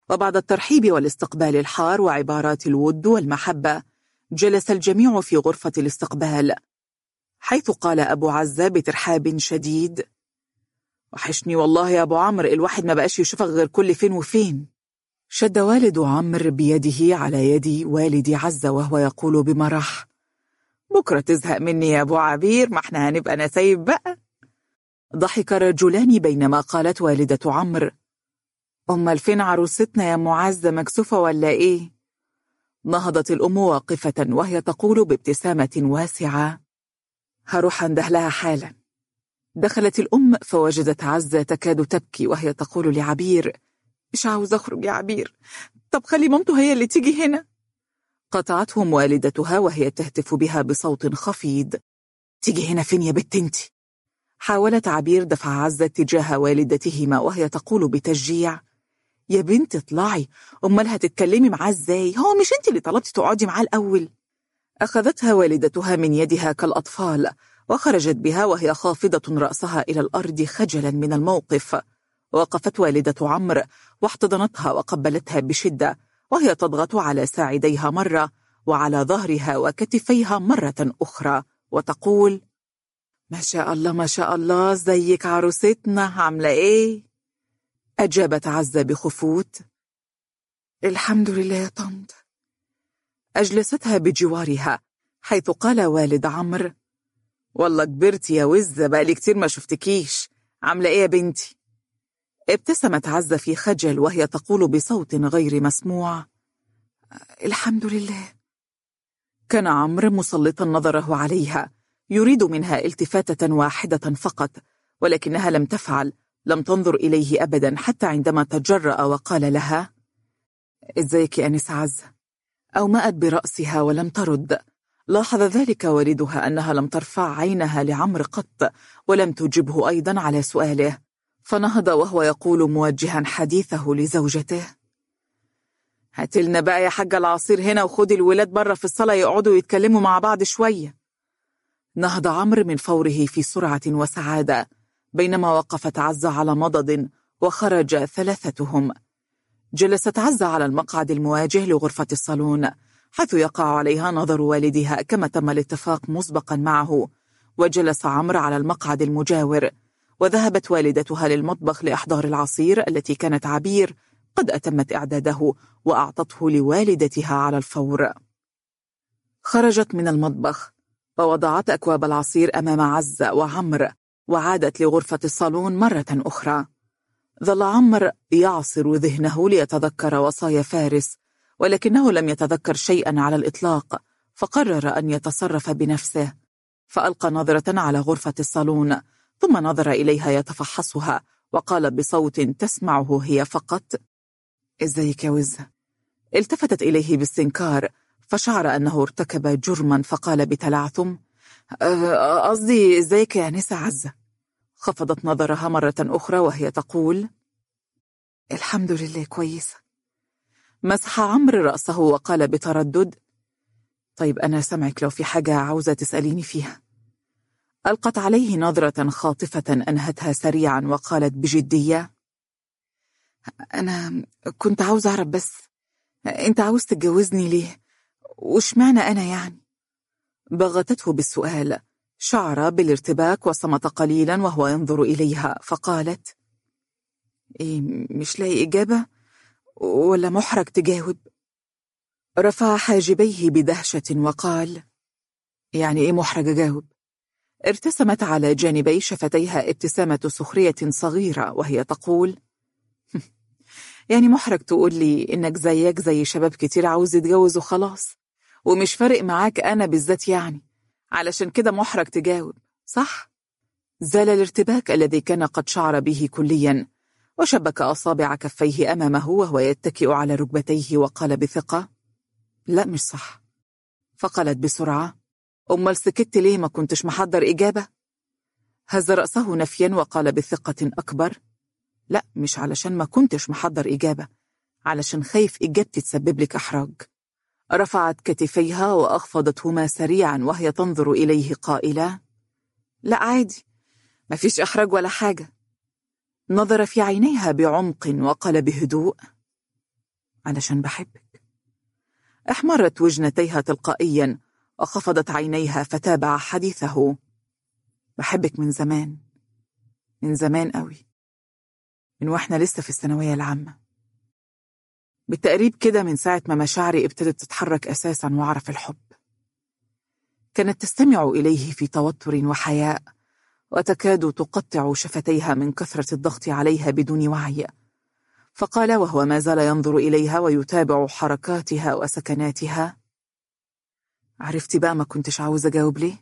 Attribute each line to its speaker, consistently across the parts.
Speaker 1: وبعد الترحيب والاستقبال الحار وعبارات الود والمحبة جلس الجميع في غرفة الاستقبال حيث قال أبو عزة بترحاب شديد وحشني والله يا أبو عمرو الواحد ما بقاش يشوفك غير كل فين وفين شد والد عمرو بيده على يد والد عزة وهو يقول بمرح بكرة تزهق مني يا أبو عبير ما احنا هنبقى نسايب بقى ضحك الرجلان بينما قالت والدة عمرو أمال فين عروستنا يا معزة مكسوفة ولا إيه؟ نهضت الأم واقفة وهي تقول بابتسامة واسعة هروح انده لها حالا دخلت الأم فوجدت عزة تكاد تبكي وهي تقول لعبير مش عاوز أخرج يا عبير طب خلي مامته هي اللي تيجي هنا قطعتهم والدتها وهي تهتف بها بصوت خفيض تيجي هنا فين يا بت انت حاولت عبير دفع عزة تجاه والدتهما وهي تقول بتشجيع يا بنت اطلعي امال هتتكلمي معاه ازاي هو مش انت اللي طلبتي تقعدي معاه الاول اخذتها والدتها من يدها كالاطفال وخرجت بها وهي خافضة رأسها إلى الأرض خجلا من الموقف وقفت والدة عمرو واحتضنتها وقبلتها بشدة وهي تضغط على ساعديها مرة وعلى ظهرها وكتفيها مرة أخرى وتقول ما شاء الله ما شاء الله زيك عروستنا عاملة إيه؟ أجابت عزة بخفوت الحمد لله يا طنط أجلستها بجوارها حيث قال والد عمرو والله كبرتي يا وزة بقالي كتير ما شفتكيش عاملة إيه يا بنتي؟ ابتسمت عزة في خجل وهي تقول بصوت غير مسموع الحمد لله كان عمرو مسلطا نظره عليها يريد منها التفاتة واحدة فقط ولكنها لم تفعل لم تنظر إليه أبدا حتى عندما تجرأ وقال لها إزيك يا أنس عزة أومأت برأسها ولم ترد لاحظ ذلك والدها أنها لم ترفع عينها لعمر قط ولم تجبه أيضا على سؤاله فنهض وهو يقول موجها حديثه لزوجته هاتلنا بقى يا حاجة العصير هنا وخدي الولاد بره في الصلاة يقعدوا يتكلموا مع بعض شوية نهض عمرو من فوره في سرعة وسعادة بينما وقفت عزة على مضض وخرج ثلاثتهم جلست عزة على المقعد المواجه لغرفة الصالون حيث يقع عليها نظر والدها كما تم الاتفاق مسبقا معه وجلس عمرو على المقعد المجاور وذهبت والدتها للمطبخ لإحضار العصير التي كانت عبير قد أتمت إعداده وأعطته لوالدتها على الفور خرجت من المطبخ ووضعت أكواب العصير أمام عزة وعمر وعادت لغرفة الصالون مرة أخرى ظل عمر يعصر ذهنه ليتذكر وصايا فارس ولكنه لم يتذكر شيئا على الإطلاق فقرر أن يتصرف بنفسه فألقى نظرة على غرفة الصالون ثم نظر إليها يتفحصها وقال بصوت تسمعه هي فقط إزيك يا وزة التفتت إليه باستنكار فشعر أنه ارتكب جرما فقال بتلعثم قصدي إزيك يا نسا عزة خفضت نظرها مرة أخرى وهي تقول الحمد لله كويسة مسح عمرو رأسه وقال بتردد طيب أنا سمعك لو في حاجة عاوزة تسأليني فيها ألقت عليه نظرة خاطفة أنهتها سريعا وقالت بجدية أنا كنت عاوز أعرف بس أنت عاوز تتجوزني ليه؟ وش معنى أنا يعني؟ بغتته بالسؤال شعر بالارتباك وصمت قليلا وهو ينظر إليها فقالت إيه مش لاقي إجابة ولا محرج تجاوب رفع حاجبيه بدهشة وقال يعني إيه محرج أجاوب ارتسمت على جانبي شفتيها ابتسامة سخرية صغيرة وهي تقول يعني محرج تقول لي إنك زيك زي شباب كتير عاوز يتجوز وخلاص ومش فارق معاك أنا بالذات يعني علشان كده محرج تجاوب صح؟ زال الارتباك الذي كان قد شعر به كليا وشبك أصابع كفيه أمامه وهو يتكئ على ركبتيه وقال بثقة لا مش صح فقالت بسرعة أمال سكت ليه ما كنتش محضر إجابة؟ هز رأسه نفيا وقال بثقة أكبر لا مش علشان ما كنتش محضر إجابة علشان خايف إجابتي تسبب لك إحراج رفعت كتفيها وأخفضتهما سريعا وهي تنظر إليه قائلة لا عادي مفيش إحراج ولا حاجة نظر في عينيها بعمق وقال بهدوء علشان بحبك احمرت وجنتيها تلقائيا وخفضت عينيها فتابع حديثه بحبك من زمان من زمان قوي من واحنا لسه في الثانوية العامة بالتقريب كده من ساعة ما مشاعري ابتدت تتحرك أساسا وأعرف الحب كانت تستمع إليه في توتر وحياء وتكاد تقطع شفتيها من كثرة الضغط عليها بدون وعي فقال وهو ما زال ينظر إليها ويتابع حركاتها وسكناتها عرفتي بقى ما كنتش عاوز أجاوب ليه؟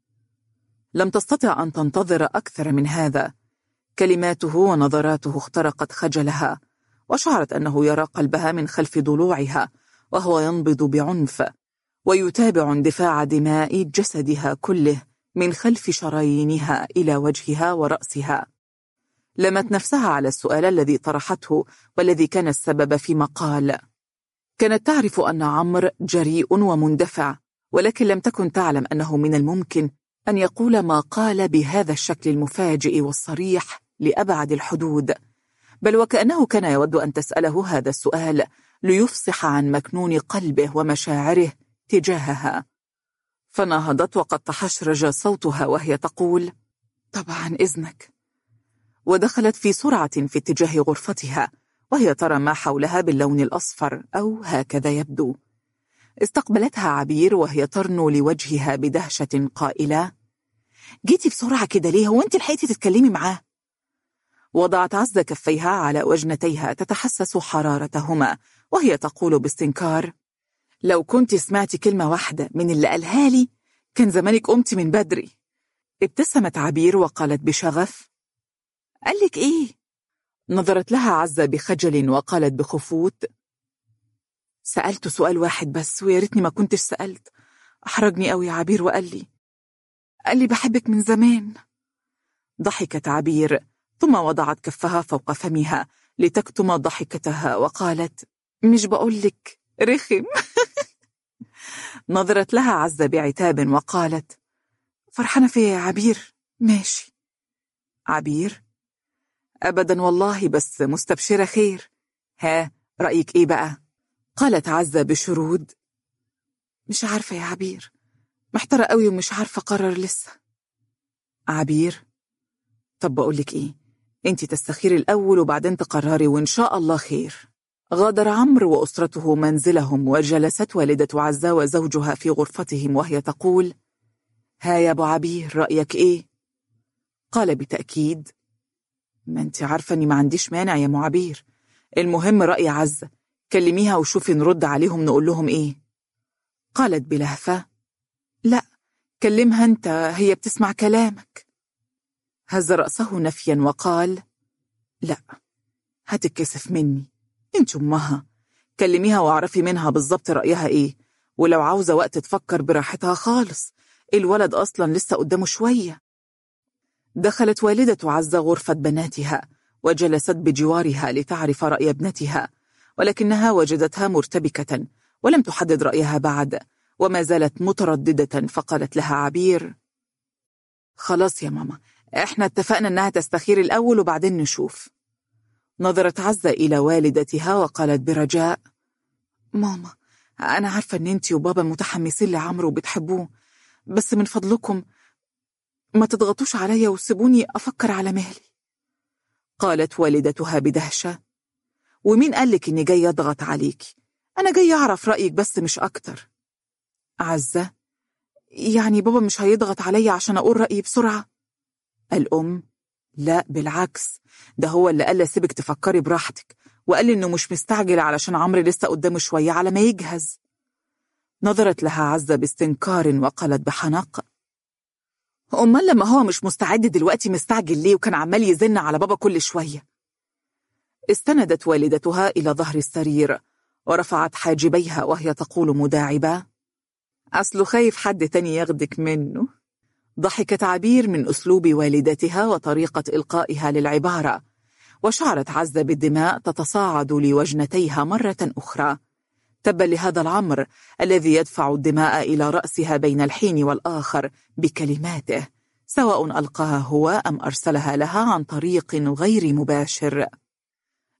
Speaker 1: لم تستطع أن تنتظر أكثر من هذا كلماته ونظراته اخترقت خجلها وشعرت أنه يرى قلبها من خلف ضلوعها وهو ينبض بعنف ويتابع اندفاع دماء جسدها كله من خلف شرايينها إلى وجهها ورأسها لمت نفسها على السؤال الذي طرحته والذي كان السبب فيما قال كانت تعرف أن عمرو جريء ومندفع ولكن لم تكن تعلم أنه من الممكن أن يقول ما قال بهذا الشكل المفاجئ والصريح لأبعد الحدود بل وكأنه كان يود أن تسأله هذا السؤال ليفصح عن مكنون قلبه ومشاعره تجاهها فنهضت وقد تحشرج صوتها وهي تقول طبعا إذنك ودخلت في سرعة في اتجاه غرفتها وهي ترى ما حولها باللون الأصفر أو هكذا يبدو استقبلتها عبير وهي ترنو لوجهها بدهشة قائلة جيتي بسرعة كده ليه هو انت لحقتي تتكلمي معاه وضعت عز كفيها على وجنتيها تتحسس حرارتهما وهي تقول باستنكار لو كنت سمعتي كلمة واحدة من اللي قالها لي كان زمانك قمت من بدري ابتسمت عبير وقالت بشغف قالك ايه؟ نظرت لها عزة بخجل وقالت بخفوت سألته سؤال واحد بس ويا ريتني ما كنتش سألت أحرجني قوي عبير وقال لي قال لي بحبك من زمان ضحكت عبير ثم وضعت كفها فوق فمها لتكتم ضحكتها وقالت مش بقولك رخم نظرت لها عزة بعتاب وقالت فرحانة فيا يا عبير ماشي عبير أبدا والله بس مستبشرة خير ها رأيك إيه بقى قالت عزة بشرود مش عارفة يا عبير محتارة قوي ومش عارفة أقرر لسه عبير طب بقولك إيه أنت تستخيري الأول وبعدين تقرري وإن شاء الله خير غادر عمرو وأسرته منزلهم وجلست والدة عزة وزوجها في غرفتهم وهي تقول ها يا أبو عبير رأيك إيه؟ قال بتأكيد ما أنت عارفة أني ما عنديش مانع يا معبير المهم رأي عزة كلميها وشوفي نرد عليهم نقول لهم إيه قالت بلهفة لا كلمها أنت هي بتسمع كلامك هز رأسه نفيا وقال لا هتتكسف مني انت أمها كلميها واعرفي منها بالظبط رأيها إيه ولو عاوزة وقت تفكر براحتها خالص الولد أصلا لسه قدامه شوية دخلت والدة عزة غرفة بناتها وجلست بجوارها لتعرف رأي ابنتها ولكنها وجدتها مرتبكة ولم تحدد رأيها بعد وما زالت مترددة فقالت لها عبير خلاص يا ماما احنا اتفقنا انها تستخير الأول وبعدين نشوف نظرت عزة إلى والدتها وقالت برجاء ماما أنا عارفة أن أنتي وبابا متحمسين لعمرو وبتحبوه بس من فضلكم ما تضغطوش عليا وسيبوني أفكر على مهلي قالت والدتها بدهشة ومين قالك إني جاي أضغط عليكي أنا جاي أعرف رأيك بس مش أكتر عزة يعني بابا مش هيضغط عليا عشان أقول رأيي بسرعة الأم لا بالعكس ده هو اللي قال سيبك تفكري براحتك وقال إنه مش مستعجل علشان عمرو لسه قدامه شوية على ما يجهز نظرت لها عزة باستنكار وقالت بحنق أمال لما هو مش مستعد دلوقتي مستعجل ليه وكان عمال يزن على بابا كل شوية استندت والدتها إلى ظهر السرير ورفعت حاجبيها وهي تقول مداعبة أصله خايف حد تاني ياخدك منه ضحكت عبير من أسلوب والدتها وطريقة إلقائها للعبارة وشعرت عزة بالدماء تتصاعد لوجنتيها مرة أخرى تبا لهذا العمر الذي يدفع الدماء إلى رأسها بين الحين والآخر بكلماته سواء ألقاها هو أم أرسلها لها عن طريق غير مباشر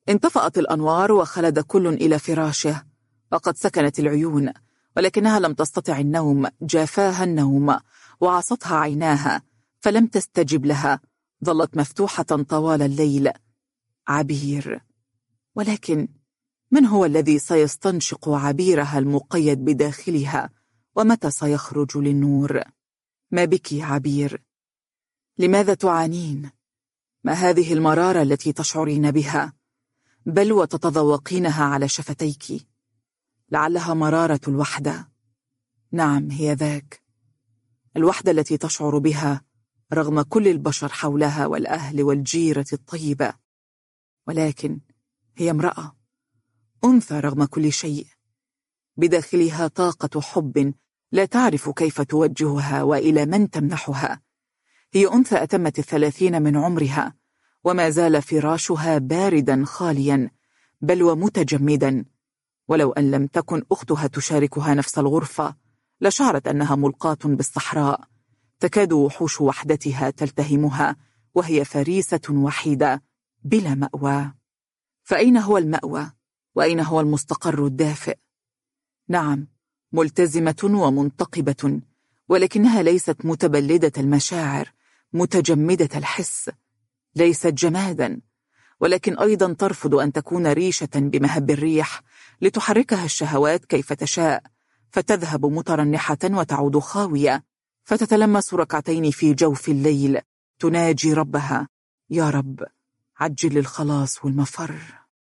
Speaker 1: انطفأت الأنوار وخلد كل إلى فراشه وقد سكنت العيون ولكنها لم تستطع النوم جافاها النوم وعصتها عيناها فلم تستجب لها ظلت مفتوحة طوال الليل عبير ولكن من هو الذي سيستنشق عبيرها المقيد بداخلها ومتى سيخرج للنور ما بك عبير لماذا تعانين ما هذه المرارة التي تشعرين بها بل وتتذوقينها على شفتيك لعلها مرارة الوحدة نعم هي ذاك الوحدة التي تشعر بها رغم كل البشر حولها والأهل والجيرة الطيبة ولكن هي امرأة أنثى رغم كل شيء بداخلها طاقة حب لا تعرف كيف توجهها وإلى من تمنحها هي أنثى أتمت الثلاثين من عمرها وما زال فراشها باردا خاليا بل ومتجمدا ولو أن لم تكن أختها تشاركها نفس الغرفة لشعرت أنها ملقاة بالصحراء تكاد وحوش وحدتها تلتهمها وهي فريسة وحيدة بلا مأوى فأين هو المأوى؟ وأين هو المستقر الدافئ؟ نعم ملتزمة ومنتقبة ولكنها ليست متبلدة المشاعر متجمدة الحس ليست جمادا ولكن أيضا ترفض أن تكون ريشة بمهب الريح لتحركها الشهوات كيف تشاء فتذهب مترنحة وتعود خاوية فتتلمس ركعتين في جوف الليل تناجي ربها يا رب عجل الخلاص والمفر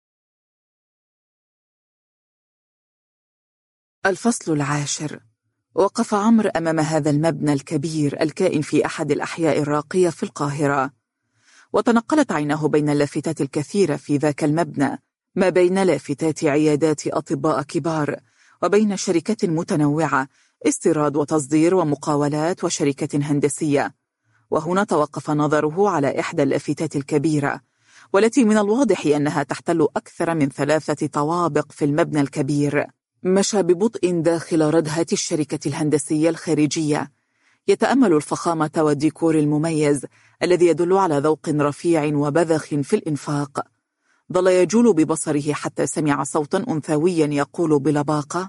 Speaker 1: الفصل العاشر وقف عمرو أمام هذا المبنى الكبير الكائن في أحد الأحياء الراقية في القاهرة وتنقلت عيناه بين اللافتات الكثيرة في ذاك المبنى ما بين لافتات عيادات أطباء كبار وبين شركات متنوعة استيراد وتصدير ومقاولات وشركة هندسية وهنا توقف نظره على إحدى اللافتات الكبيرة والتي من الواضح أنها تحتل أكثر من ثلاثة طوابق في المبنى الكبير مشى ببطء داخل ردهة الشركة الهندسية الخارجية يتأمل الفخامة والديكور المميز الذي يدل على ذوق رفيع وبذخ في الإنفاق ظل يجول ببصره حتى سمع صوتا أنثويا يقول بلباقة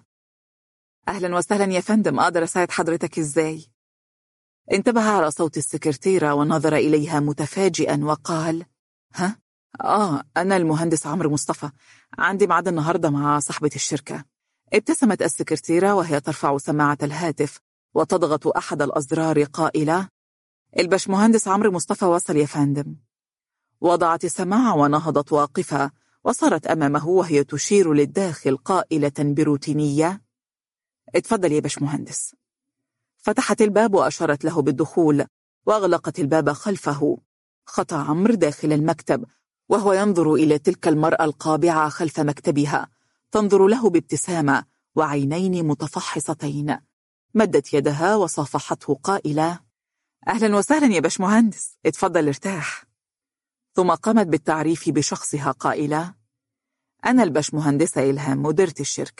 Speaker 1: أهلا وسهلا يا فندم أقدر أساعد حضرتك إزاي؟ انتبه على صوت السكرتيرة ونظر إليها متفاجئا وقال ها؟ آه أنا المهندس عمرو مصطفى عندي ميعاد النهاردة مع صاحبة الشركة ابتسمت السكرتيرة وهي ترفع سماعة الهاتف وتضغط أحد الأزرار قائلة البشمهندس عمرو مصطفى وصل يا فندم وضعت السماعة ونهضت واقفة وصارت أمامه وهي تشير للداخل قائلة بروتينية اتفضل يا بشمهندس فتحت الباب وأشارت له بالدخول وأغلقت الباب خلفه خطى عمرو داخل المكتب وهو ينظر إلى تلك المرأة القابعة خلف مكتبها تنظر له بابتسامة وعينين متفحصتين مدت يدها وصافحته قائلة أهلا وسهلا يا باشمهندس اتفضل ارتاح ثم قامت بالتعريف بشخصها قائلة أنا الباشمهندسة إلهام مديرة الشركة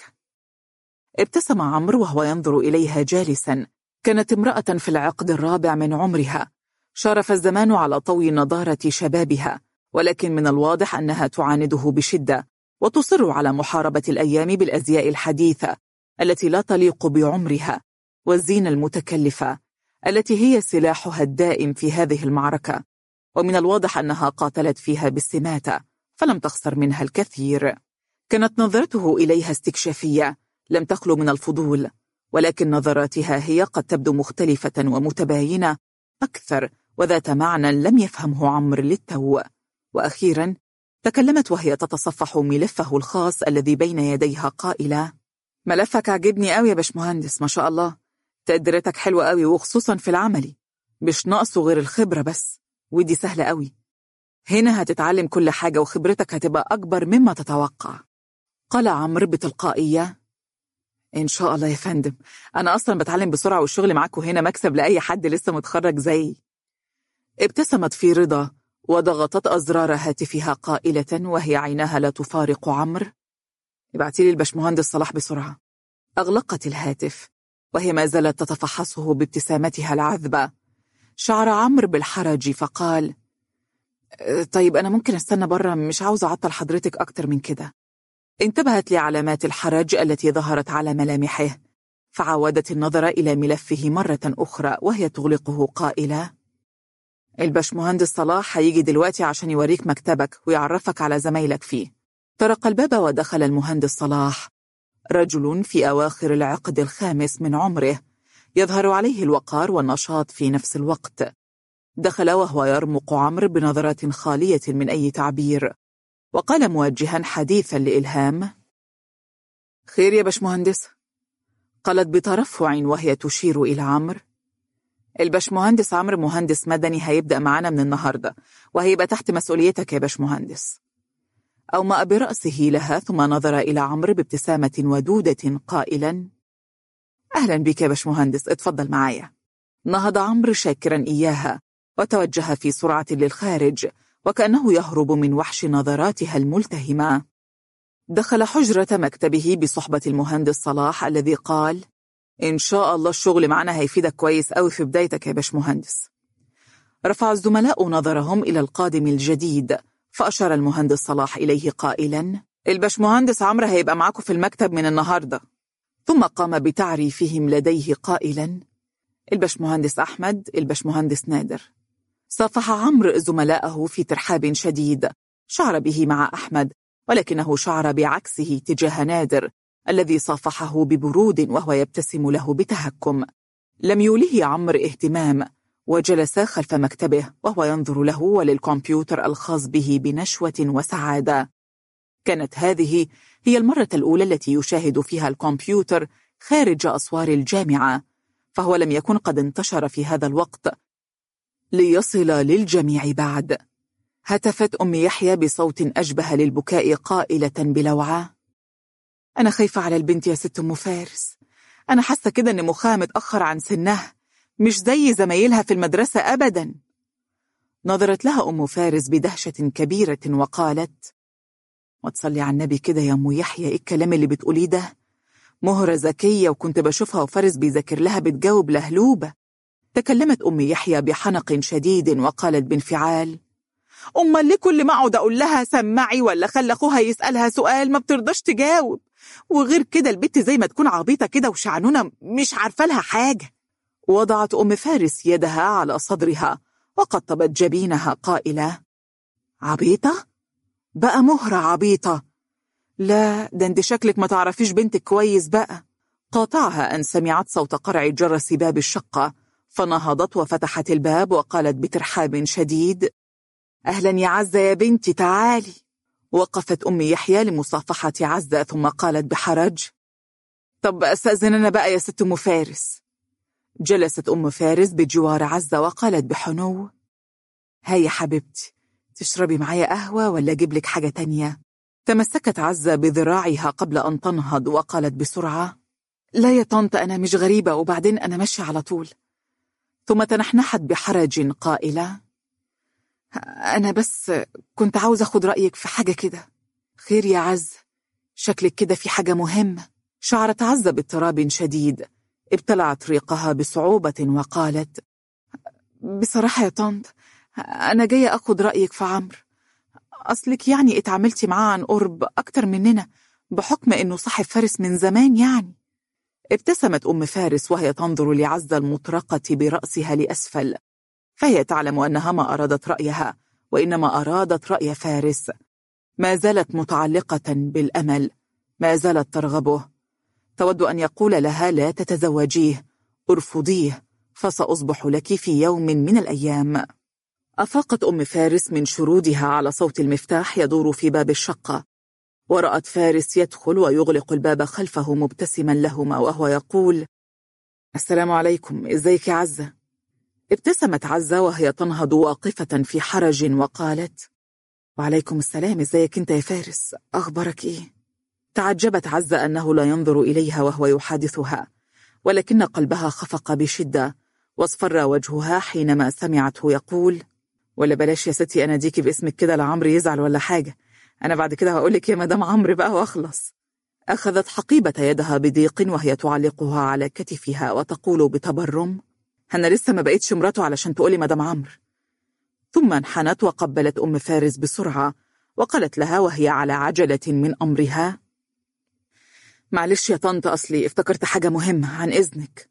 Speaker 1: ابتسم عمرو وهو ينظر إليها جالسا كانت امرأة في العقد الرابع من عمرها شارف الزمان على طوي نضارة شبابها ولكن من الواضح أنها تعانده بشدة وتصر على محاربة الأيام بالأزياء الحديثة التي لا تليق بعمرها والزينة المتكلفة التي هي سلاحها الدائم في هذه المعركة ومن الواضح أنها قاتلت فيها بالسماتة فلم تخسر منها الكثير كانت نظرته إليها استكشافية لم تخلو من الفضول ولكن نظراتها هي قد تبدو مختلفة ومتباينة أكثر وذات معنى لم يفهمه عمرو للتو وأخيرا تكلمت وهي تتصفح ملفه الخاص الذي بين يديها قائلة ملفك عجبني قوي يا باشمهندس ما شاء الله تقديراتك حلوة قوي وخصوصا في العملي مش ناقصه غير الخبرة بس ودي سهلة قوي هنا هتتعلم كل حاجة وخبرتك هتبقى أكبر مما تتوقع قال عمرو بتلقائية إن شاء الله يا فندم أنا أصلا بتعلم بسرعة والشغل معاكوا هنا مكسب لأي حد لسه متخرج زيي ابتسمت في رضا وضغطت أزرار هاتفها قائلة وهي عيناها لا تفارق عمرو ابعتيلي البشمهندس صلاح بسرعة أغلقت الهاتف وهي ما زالت تتفحصه بابتسامتها العذبة شعر عمرو بالحرج فقال طيب أنا ممكن أستنى برا مش عاوزة أعطل حضرتك أكتر من كده انتبهت لعلامات الحرج التي ظهرت على ملامحه فعاودت النظر إلى ملفه مرة أخرى وهي تغلقه قائلة البشمهندس صلاح هيجي دلوقتي عشان يوريك مكتبك ويعرفك على زمايلك فيه طرق الباب ودخل المهندس صلاح رجل في أواخر العقد الخامس من عمره يظهر عليه الوقار والنشاط في نفس الوقت دخل وهو يرمق عمرو بنظرات خالية من أي تعبير وقال موجها حديثا لإلهام خير يا بشمهندس قالت بترفع وهي تشير إلى عمرو البشمهندس عمرو مهندس مدني هيبدأ معانا من النهاردة وهيبقى تحت مسؤوليتك يا بشمهندس أومأ برأسه لها ثم نظر إلى عمرو بابتسامة ودودة قائلا أهلا بك يا بشمهندس اتفضل معايا نهض عمرو شاكرا إياها وتوجه في سرعة للخارج وكأنه يهرب من وحش نظراتها الملتهمة دخل حجرة مكتبه بصحبة المهندس صلاح الذي قال إن شاء الله الشغل معنا هيفيدك كويس أوي في بدايتك يا باشمهندس رفع الزملاء نظرهم إلى القادم الجديد فأشار المهندس صلاح إليه قائلا الباشمهندس عمرو هيبقى معاكم في المكتب من النهاردة ثم قام بتعريفهم لديه قائلا الباشمهندس أحمد الباشمهندس نادر صافح عمرو زملائه في ترحاب شديد شعر به مع أحمد ولكنه شعر بعكسه تجاه نادر الذي صافحه ببرود وهو يبتسم له بتهكم لم يوله عمرو اهتمام وجلس خلف مكتبه وهو ينظر له وللكمبيوتر الخاص به بنشوة وسعادة كانت هذه هي المرة الأولى التي يشاهد فيها الكمبيوتر خارج أسوار الجامعة فهو لم يكن قد انتشر في هذا الوقت ليصل للجميع بعد هتفت أم يحيى بصوت أشبه للبكاء قائلة بلوعة أنا خايفة على البنت يا ست أم فارس أنا حاسة كده إن مخها متأخر عن سنها مش زي زمايلها في المدرسة أبدا نظرت لها أم فارس بدهشة كبيرة وقالت ما تصلي على النبي كده يا أم يحيى إيه الكلام اللي بتقوليه ده مهرة ذكية وكنت بشوفها وفارس بيذاكر لها بتجاوب لهلوبة تكلمت أم يحيى بحنق شديد وقالت بانفعال أمال ليه كل ما أقعد أقول لها سمعي ولا خلى أخوها يسألها سؤال ما بترضاش تجاوب وغير كده البت زي ما تكون عبيطة كده وشعنونة مش عارفة لها حاجة وضعت أم فارس يدها على صدرها وقطبت جبينها قائلة عبيطة؟ بقى مهرة عبيطة لا ده انت شكلك ما تعرفيش بنتك كويس بقى قاطعها أن سمعت صوت قرع جرس باب الشقة فنهضت وفتحت الباب وقالت بترحاب شديد أهلا يا عزة يا بنتي تعالي وقفت أم يحيى لمصافحة عزة ثم قالت بحرج طب أستأذن أنا بقى يا ست أم فارس جلست أم فارس بجوار عزة وقالت بحنو هيا حبيبتي تشربي معايا قهوة ولا أجيب لك حاجة تانية تمسكت عزة بذراعها قبل أن تنهض وقالت بسرعة لا يا طنط أنا مش غريبة وبعدين أنا ماشية على طول ثم تنحنحت بحرج قائلة أنا بس كنت عاوز أخد رأيك في حاجة كده خير يا عز شكلك كده في حاجة مهمة شعرت عزة باضطراب شديد ابتلعت ريقها بصعوبة وقالت بصراحة يا طنط أنا جاية أخد رأيك في عمرو أصلك يعني اتعاملتي معاه عن قرب أكتر مننا بحكم إنه صاحب فارس من زمان يعني ابتسمت أم فارس وهي تنظر لعزة المطرقة برأسها لأسفل فهي تعلم أنها ما أرادت رأيها وإنما أرادت رأي فارس ما زالت متعلقة بالأمل ما زالت ترغبه تود أن يقول لها لا تتزوجيه ارفضيه فسأصبح لك في يوم من الأيام أفاقت أم فارس من شرودها على صوت المفتاح يدور في باب الشقة ورأت فارس يدخل ويغلق الباب خلفه مبتسما لهما وهو يقول السلام عليكم ازيك يا عزة ابتسمت عزة وهي تنهض واقفة في حرج وقالت وعليكم السلام ازيك انت يا فارس أخبارك ايه تعجبت عزة أنه لا ينظر إليها وهو يحادثها ولكن قلبها خفق بشدة واصفر وجهها حينما سمعته يقول ولا بلاش يا ستي أناديكي باسمك كده لعمرو يزعل ولا حاجة أنا بعد كده هقولك يا مدام عمرو بقى وأخلص أخذت حقيبة يدها بضيق وهي تعلقها على كتفها وتقول بتبرم أنا لسه ما بقيتش مراته علشان تقولي مدام عمرو ثم انحنت وقبلت أم فارس بسرعة وقالت لها وهي على عجلة من أمرها معلش يا طنط أصلي افتكرت حاجة مهمة عن إذنك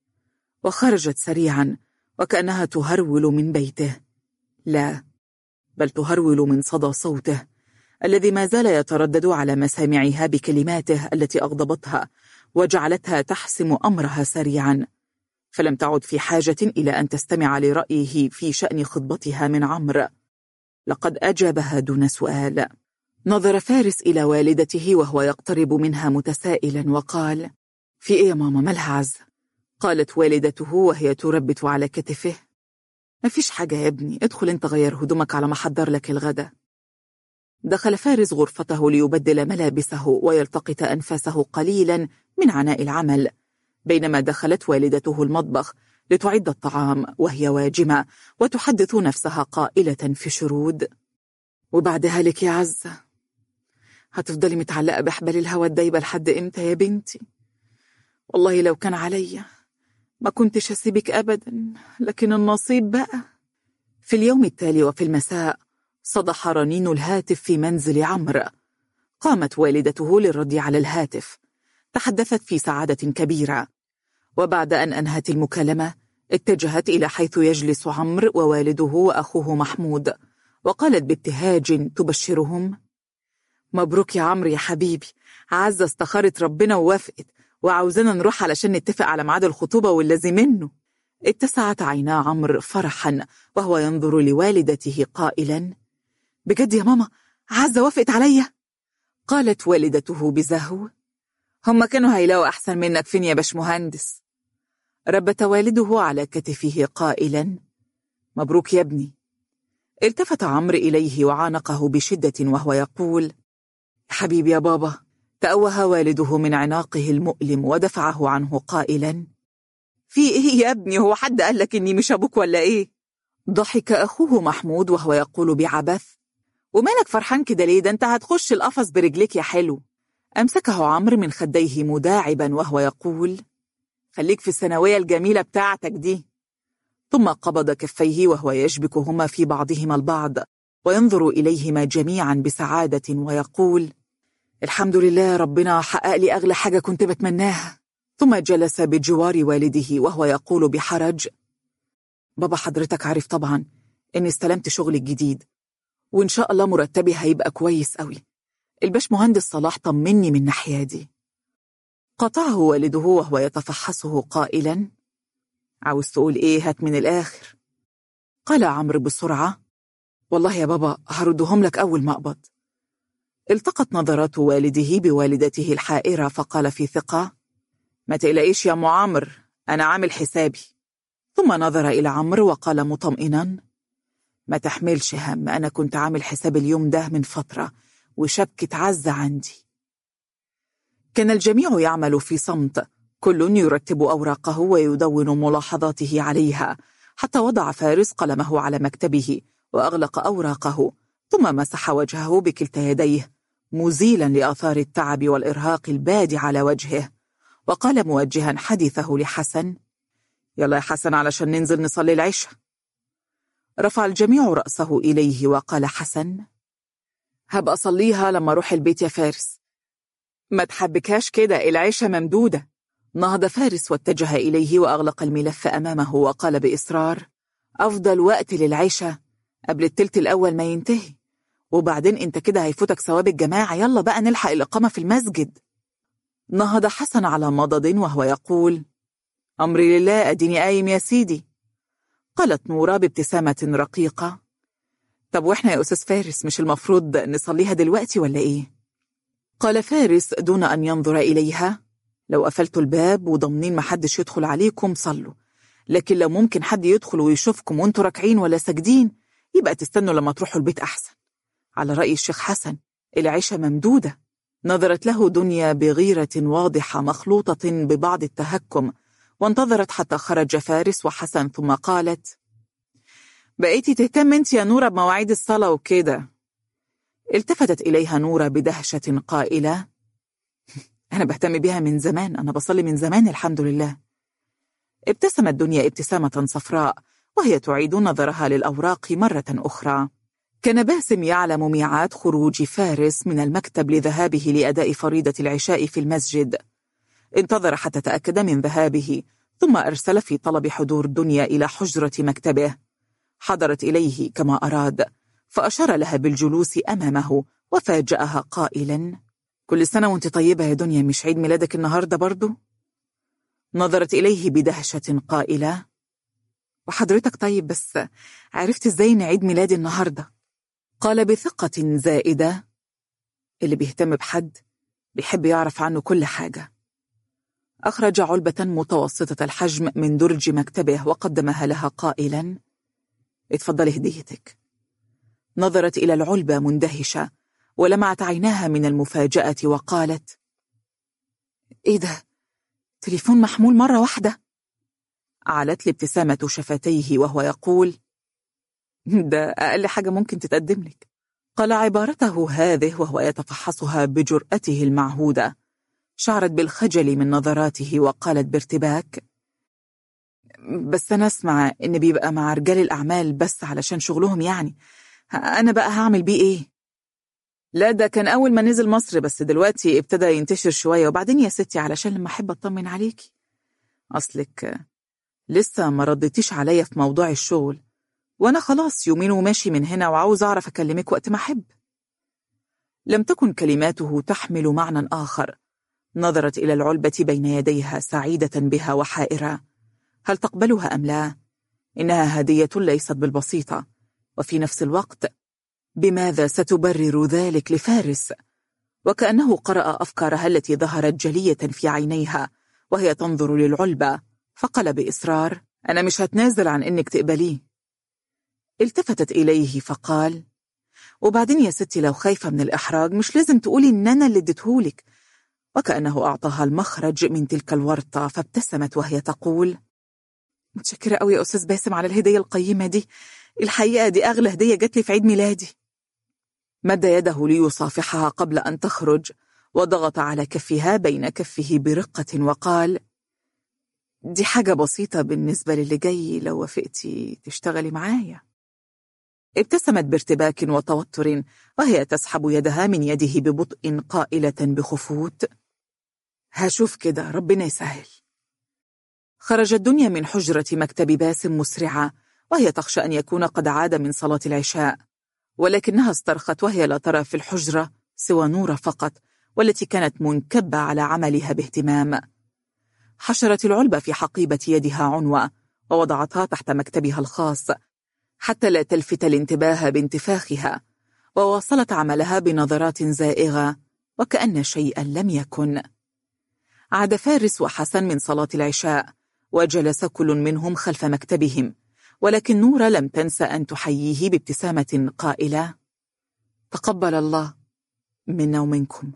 Speaker 1: وخرجت سريعا وكأنها تهرول من بيته لا بل تهرول من صدى صوته الذي ما زال يتردد على مسامعها بكلماته التي أغضبتها وجعلتها تحسم أمرها سريعا فلم تعد في حاجة إلى أن تستمع لرأيه في شأن خطبتها من عمرو لقد أجابها دون سؤال نظر فارس إلى والدته وهو يقترب منها متسائلا وقال في إيه يا ماما مالها عز قالت والدته وهي تربت على كتفه ما فيش حاجة يا ابني ادخل انت غير هدومك على ما حضر لك الغدا دخل فارس غرفته ليبدل ملابسه ويلتقط أنفاسه قليلا من عناء العمل بينما دخلت والدته المطبخ لتعد الطعام وهي واجمة وتحدث نفسها قائلة في شرود وبعدها لك يا عزة هتفضلي متعلقة بحبل الهوى الدايبة لحد إمتى يا بنتي والله لو كان عليا ما كنتش أسيبك أبدا لكن النصيب بقى في اليوم التالي وفي المساء صدح رنين الهاتف في منزل عمرو قامت والدته للرد على الهاتف تحدثت في سعادة كبيرة وبعد أن أنهت المكالمة اتجهت إلى حيث يجلس عمرو ووالده وأخوه محمود وقالت بابتهاج تبشرهم مبروك يا عمرو يا حبيبي عزة استخارت ربنا ووافقت وعاوزانا نروح علشان نتفق على ميعاد الخطوبة والذي منه اتسعت عينا عمرو فرحا وهو ينظر لوالدته قائلا بجد يا ماما عزة وافقت عليا قالت والدته بزهو هم كانوا هيلاقوا أحسن منك فين يا باشمهندس ربت والده على كتفه قائلا مبروك يا ابني التفت عمرو إليه وعانقه بشدة وهو يقول حبيبي يا بابا تأوه والده من عناقه المؤلم ودفعه عنه قائلا في إيه يا ابني هو حد قال لك إني مش أبوك ولا إيه؟ ضحك أخوه محمود وهو يقول بعبث ومالك فرحان كده ليه ده أنت هتخش القفص برجليك يا حلو أمسكه عمرو من خديه مداعبا وهو يقول خليك في الثانوية الجميلة بتاعتك دي ثم قبض كفيه وهو يشبكهما في بعضهما البعض وينظر إليهما جميعا بسعادة ويقول الحمد لله ربنا حقق لي أغلى حاجة كنت بتمناها ثم جلس بجوار والده وهو يقول بحرج بابا حضرتك عارف طبعا إني استلمت شغل الجديد وإن شاء الله مرتبي هيبقى كويس قوي الباش مهندس صلاح طمني من ناحية دي قطعه والده وهو يتفحصه قائلا عاوز تقول ايه هات من الآخر قال عمرو بسرعة والله يا بابا هردهم لك أول ما أقبض التقت نظرات والده بوالدته الحائرة فقال في ثقة ما تقلقيش يا أم عمرو أنا عامل حسابي ثم نظر إلى عمرو وقال مطمئنا ما تحملش هم أنا كنت عامل حساب اليوم ده من فترة وشبكة عزة عندي كان الجميع يعمل في صمت كل يرتب أوراقه ويدون ملاحظاته عليها حتى وضع فارس قلمه على مكتبه وأغلق أوراقه ثم مسح وجهه بكلتا يديه مزيلا لآثار التعب والإرهاق الباد على وجهه وقال موجها حديثه لحسن يلا يا حسن علشان ننزل نصلي العشاء رفع الجميع رأسه إليه وقال حسن هبقى أصليها لما أروح البيت يا فارس ما تحبكهاش كده العيشة ممدودة نهض فارس واتجه إليه وأغلق الملف أمامه وقال بإصرار أفضل وقت للعيشة قبل التلت الأول ما ينتهي وبعدين انت كده هيفوتك ثواب الجماعة يلا بقى نلحق الإقامة في المسجد نهض حسن على مضض وهو يقول أمري لله أديني قايم يا سيدي قالت نورا بابتسامة رقيقة طب وإحنا يا أستاذ فارس مش المفروض نصليها دلوقتي ولا إيه؟ قال فارس دون أن ينظر إليها لو قفلتوا الباب وضمنين محدش يدخل عليكم صلوا لكن لو ممكن حد يدخل ويشوفكم وانتوا راكعين ولا ساجدين يبقى تستنوا لما تروحوا البيت أحسن على رأي الشيخ حسن العيشة ممدودة نظرت له دنيا بغيرة واضحة مخلوطة ببعض التهكم وانتظرت حتى خرج فارس وحسن ثم قالت بقيتي تهتم انت يا نورة بمواعيد الصلاة وكده التفتت إليها نورة بدهشة قائلة أنا بهتم بيها من زمان أنا بصلي من زمان الحمد لله ابتسمت دنيا ابتسامة صفراء وهي تعيد نظرها للأوراق مرة أخرى كان باسم يعلم ميعاد خروج فارس من المكتب لذهابه لأداء فريضة العشاء في المسجد انتظر حتى تأكد من ذهابه ثم أرسل في طلب حضور دنيا إلى حجرة مكتبه حضرت إليه كما أراد فأشار لها بالجلوس أمامه وفاجأها قائلا كل سنة وانت طيبة يا دنيا مش عيد ميلادك النهاردة برضو؟ نظرت إليه بدهشة قائلة وحضرتك طيب بس عرفت ازاي ان عيد ميلادي النهاردة قال بثقة زائدة اللي بيهتم بحد بيحب يعرف عنه كل حاجة أخرج علبة متوسطة الحجم من درج مكتبه وقدمها لها قائلا اتفضل هديتك نظرت إلى العلبة مندهشة ولمعت عيناها من المفاجأة وقالت إيه ده؟ تليفون محمول مرة واحدة علت لابتسامة شفتيه وهو يقول ده أقل حاجة ممكن تتقدم لك قال عبارته هذه وهو يتفحصها بجرأته المعهودة شعرت بالخجل من نظراته وقالت بارتباك بس أنا أسمع إن بيبقى مع رجال الأعمال بس علشان شغلهم يعني أنا بقى هعمل بيه إيه؟ لا ده كان أول ما نزل مصر بس دلوقتي ابتدى ينتشر شوية وبعدين يا ستي علشان لما أحب أطمن عليكي أصلك لسه ما ردتيش عليا في موضوع الشغل وأنا خلاص يومين وماشي من هنا وعاوز أعرف أكلمك وقت ما أحب لم تكن كلماته تحمل معنى آخر نظرت إلى العلبة بين يديها سعيدة بها وحائرة هل تقبلها أم لا؟ إنها هدية ليست بالبسيطة وفي نفس الوقت بماذا ستبرر ذلك لفارس؟ وكأنه قرأ أفكارها التي ظهرت جلية في عينيها وهي تنظر للعلبة فقال بإصرار أنا مش هتنازل عن إنك تقبليه التفتت إليه فقال وبعدين يا ستي لو خايفة من الإحراج مش لازم تقولي إن أنا اللي اديتهولك وكأنه أعطاها المخرج من تلك الورطة فابتسمت وهي تقول متشكرة قوي يا أستاذ باسم على الهدية القيمة دي الحقيقة دي أغلى هدية جات لي في عيد ميلادي مد يده ليصافحها قبل أن تخرج وضغط على كفها بين كفه برقة وقال دي حاجة بسيطة بالنسبة للي جاي لو وافقتي تشتغلي معايا ابتسمت بارتباك وتوتر وهي تسحب يدها من يده ببطء قائلة بخفوت هشوف كده ربنا يسهل خرجت دنيا من حجرة مكتب باسم مسرعة وهي تخشى أن يكون قد عاد من صلاة العشاء ولكنها استرخت وهي لا ترى في الحجرة سوى نور فقط والتي كانت منكبة على عملها باهتمام حشرت العلبة في حقيبة يدها عنوة ووضعتها تحت مكتبها الخاص حتى لا تلفت الانتباه بانتفاخها وواصلت عملها بنظرات زائغة وكأن شيئا لم يكن عاد فارس وحسن من صلاة العشاء وجلس كل منهم خلف مكتبهم ولكن نورة لم تنس أن تحييه بابتسامة قائلة تقبل الله منا ومنكم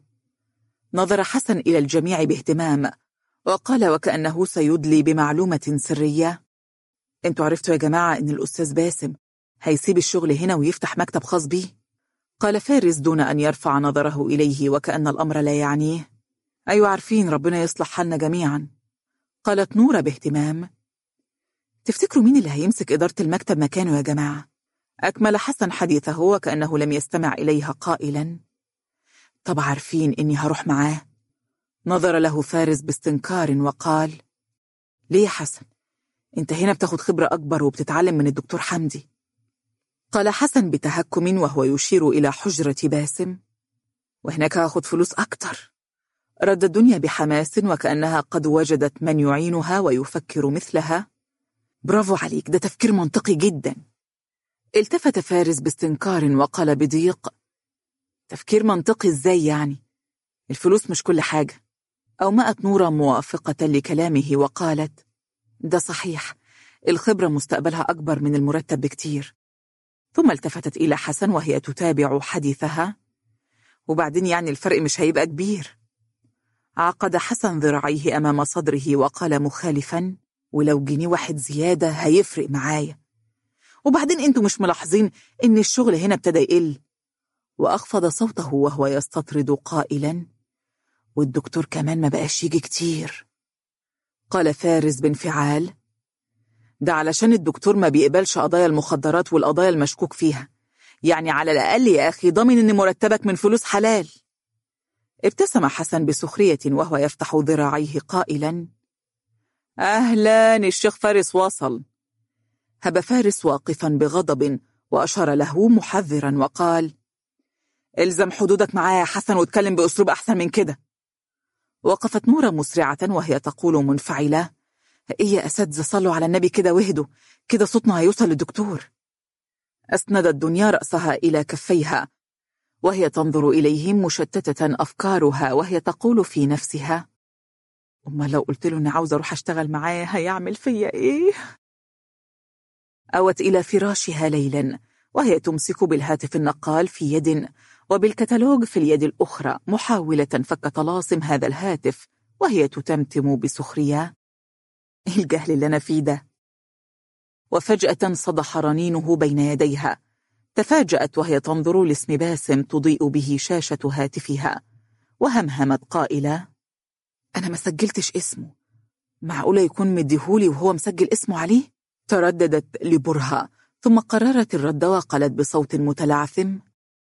Speaker 1: نظر حسن إلى الجميع باهتمام وقال وكأنه سيدلي بمعلومة سرية انتوا عرفتوا يا جماعة إن الأستاذ باسم هيسيب الشغل هنا ويفتح مكتب خاص بيه قال فارس دون أن يرفع نظره إليه وكأن الأمر لا يعنيه أيوة عارفين ربنا يصلح حالنا جميعا قالت نورة باهتمام تفتكروا مين اللي هيمسك إدارة المكتب مكانه يا جماعة؟ أكمل حسن حديثه وكأنه لم يستمع إليها قائلا طب عارفين إني هروح معاه نظر له فارس باستنكار وقال ليه يا حسن انت هنا بتاخد خبرة أكبر وبتتعلم من الدكتور حمدي قال حسن بتهكم وهو يشير إلى حجرة باسم وهناك هاخد فلوس أكتر رد الدنيا بحماس وكأنها قد وجدت من يعينها ويفكر مثلها برافو عليك ده تفكير منطقي جدا التفت فارس باستنكار وقال بضيق تفكير منطقي ازاي يعني الفلوس مش كل حاجة أومأت نورا موافقة لكلامه وقالت ده صحيح الخبرة مستقبلها أكبر من المرتب بكتير ثم التفتت إلى حسن وهي تتابع حديثها وبعدين يعني الفرق مش هيبقى كبير عقد حسن ذراعيه أمام صدره وقال مخالفا ولو جنيه واحد زيادة هيفرق معايا وبعدين انتوا مش ملاحظين ان الشغل هنا ابتدى يقل وأخفض صوته وهو يستطرد قائلا والدكتور كمان ما بقاش يجي كتير قال فارس بانفعال ده علشان الدكتور ما بيقبلش قضايا المخدرات والقضايا المشكوك فيها يعني على الأقل يا أخي ضامن إن مرتبك من فلوس حلال ابتسم حسن بسخرية وهو يفتح ذراعيه قائلا أهلا الشيخ فارس واصل هب فارس واقفا بغضب وأشار له محذرا وقال الزم حدودك معايا يا حسن واتكلم بأسلوب أحسن من كده وقفت نورة مسرعة وهي تقول منفعلة إيه يا أساتذة صلوا على النبي كده وهدوا كده صوتنا هيوصل للدكتور أسندت دنيا رأسها إلى كفيها وهي تنظر إليهم مشتتة أفكارها وهي تقول في نفسها أما لو قلت له إني عاوزة أروح أشتغل معاه هيعمل فيا إيه؟ أوت إلى فراشها ليلا وهي تمسك بالهاتف النقال في يد وبالكتالوج في اليد الأخرى محاولة فك طلاسم هذا الهاتف وهي تتمتم بسخرية الجهل اللي أنا فيه ده وفجأة صدح رنينه بين يديها تفاجأت وهي تنظر لاسم باسم تضيء به شاشة هاتفها وهمهمت قائلة أنا ما سجلتش اسمه معقولة يكون مديهولي وهو مسجل اسمه عليه؟ ترددت لبرهة ثم قررت الرد وقالت بصوت متلعثم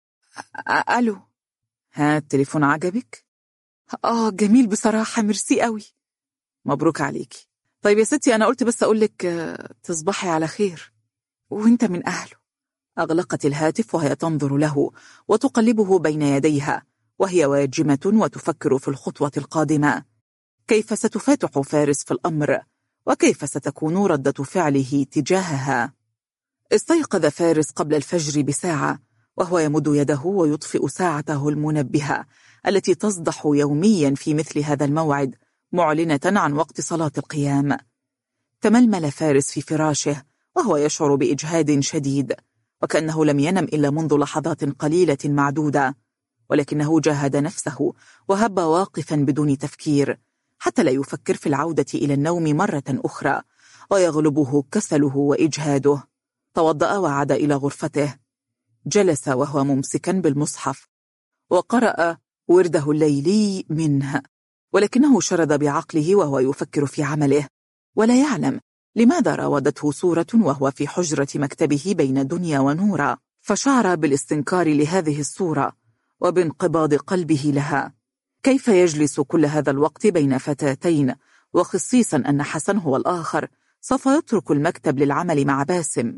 Speaker 1: ألو ها التليفون عجبك؟ آه جميل بصراحة ميرسي قوي مبروك عليكي طيب يا ستي أنا قلت بس أقولك تصبحي على خير وانت من أهله أغلقت الهاتف وهي تنظر له وتقلبه بين يديها وهي واجمة وتفكر في الخطوة القادمة كيف ستفاتح فارس في الأمر وكيف ستكون ردة فعله تجاهها استيقظ فارس قبل الفجر بساعة وهو يمد يده ويطفئ ساعته المنبهة التي تصدح يوميا في مثل هذا الموعد معلنة عن وقت صلاة القيام تململ فارس في فراشه وهو يشعر بإجهاد شديد وكأنه لم ينم إلا منذ لحظات قليلة معدودة ولكنه جاهد نفسه وهب واقفا بدون تفكير حتى لا يفكر في العودة إلى النوم مرة أخرى ويغلبه كسله وإجهاده توضأ وعاد إلى غرفته جلس وهو ممسكا بالمصحف وقرأ ورده الليلي منه ولكنه شرد بعقله وهو يفكر في عمله ولا يعلم لماذا راودته صورة وهو في حجرة مكتبه بين دنيا ونورا فشعر بالاستنكار لهذه الصورة وبانقباض قلبه لها كيف يجلس كل هذا الوقت بين فتاتين وخصيصا أن حسن هو الآخر سوف يترك المكتب للعمل مع باسم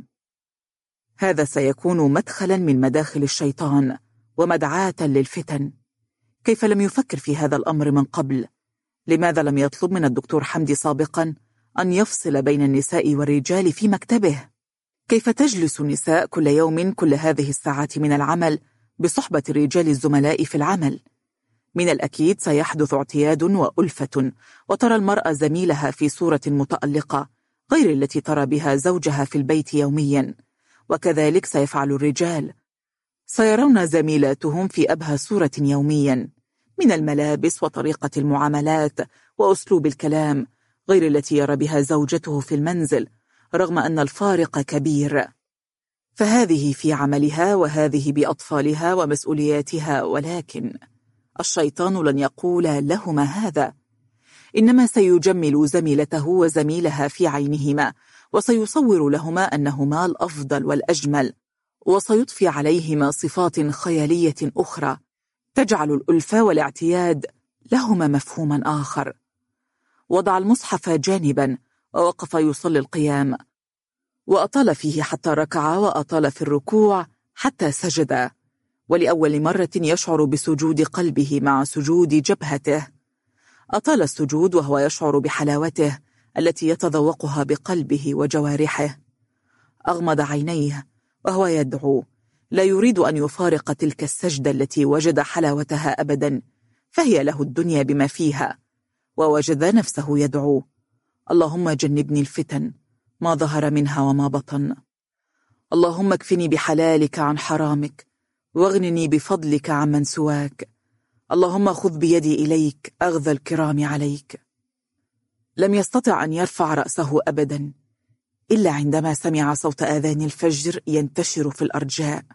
Speaker 1: هذا سيكون مدخلا من مداخل الشيطان ومدعاة للفتن كيف لم يفكر في هذا الأمر من قبل؟ لماذا لم يطلب من الدكتور حمدي سابقا أن يفصل بين النساء والرجال في مكتبه؟ كيف تجلس النساء كل يوم كل هذه الساعات من العمل بصحبة الرجال الزملاء في العمل؟ من الأكيد سيحدث اعتياد وألفة وترى المرأة زميلها في صورة متألقة غير التي ترى بها زوجها في البيت يوميا وكذلك سيفعل الرجال سيرون زميلاتهم في أبهى صورة يوميا من الملابس وطريقة المعاملات وأسلوب الكلام غير التي يرى بها زوجته في المنزل رغم أن الفارق كبير فهذه في عملها وهذه بأطفالها ومسؤولياتها ولكن الشيطان لن يقول لهما هذا إنما سيجمل زميلته وزميلها في عينهما وسيصور لهما أنهما الأفضل والأجمل وسيضفي عليهما صفات خيالية أخرى تجعل الألفة والاعتياد لهما مفهوما آخر وضع المصحف جانبا ووقف يصلي القيام وأطال فيه حتى ركع وأطال في الركوع حتى سجد ولأول مرة يشعر بسجود قلبه مع سجود جبهته أطال السجود وهو يشعر بحلاوته التي يتذوقها بقلبه وجوارحه أغمض عينيه وهو يدعو لا يريد أن يفارق تلك السجدة التي وجد حلاوتها أبدا فهي له الدنيا بما فيها ووجد نفسه يدعو اللهم جنبني الفتن ما ظهر منها وما بطن اللهم اكفني بحلالك عن حرامك واغنني بفضلك عمن سواك اللهم خذ بيدي إليك أغذى الكرام عليك لم يستطع أن يرفع رأسه أبدا إلا عندما سمع صوت آذان الفجر ينتشر في الأرجاء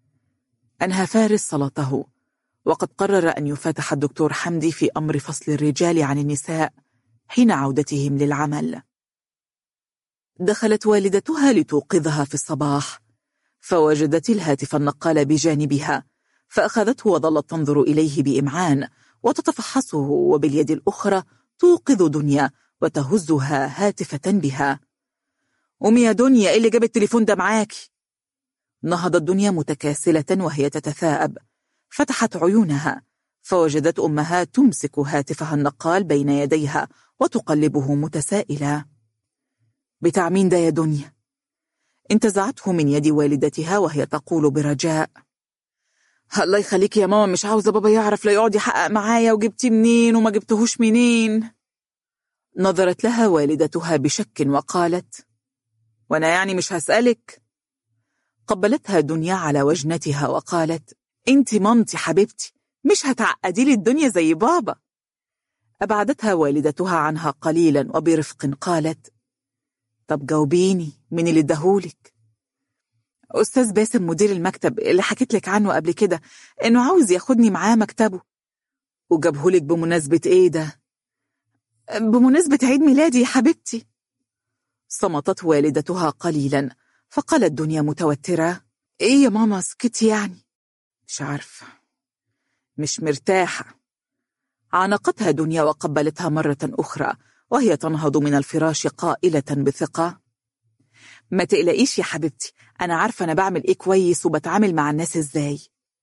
Speaker 1: أنهى فارس صلاته وقد قرر أن يفتح الدكتور حمدي في أمر فصل الرجال عن النساء حين عودتهم للعمل دخلت والدتها لتوقظها في الصباح فوجدت الهاتف النقال بجانبها فأخذته وظلت تنظر إليه بإمعان وتتفحصه وباليد الأخرى توقظ دنيا وتهزها هاتفة بها أمي يا دنيا إيه اللي جاب التليفون ده معاكي نهضت دنيا متكاسلة وهي تتثاءب فتحت عيونها فوجدت أمها تمسك هاتفها النقال بين يديها وتقلبه متسائلة بتاع مين ده يا دنيا؟ انتزعته من يد والدتها وهي تقول برجاء الله يخليك يا ماما مش عاوزة بابا يعرف لا يقعد يحقق معايا وجبتي منين وما جبتهوش منين نظرت لها والدتها بشك وقالت وانا يعني مش هسألك قبلتها دنيا على وجنتها وقالت انت مامتي حبيبتي مش هتعقدي لي الدنيا زي بابا أبعدتها والدتها عنها قليلا وبرفق قالت طب جاوبيني من اللي اداهولك أستاذ باسم مدير المكتب اللي حكيت لك عنه قبل كده إنه عاوز ياخدني معاه مكتبه وجابهولك بمناسبة إيه ده؟ بمناسبة عيد ميلادي يا حبيبتي صمتت والدتها قليلا فقالت دنيا متوترة إيه يا ماما سكتي يعني مش عارفة مش مرتاحة عانقتها دنيا وقبلتها مرة أخرى وهي تنهض من الفراش قائلة بثقة ما تقلقيش يا حبيبتي أنا عارفة أنا بعمل إيه كويس وبتعامل مع الناس إزاي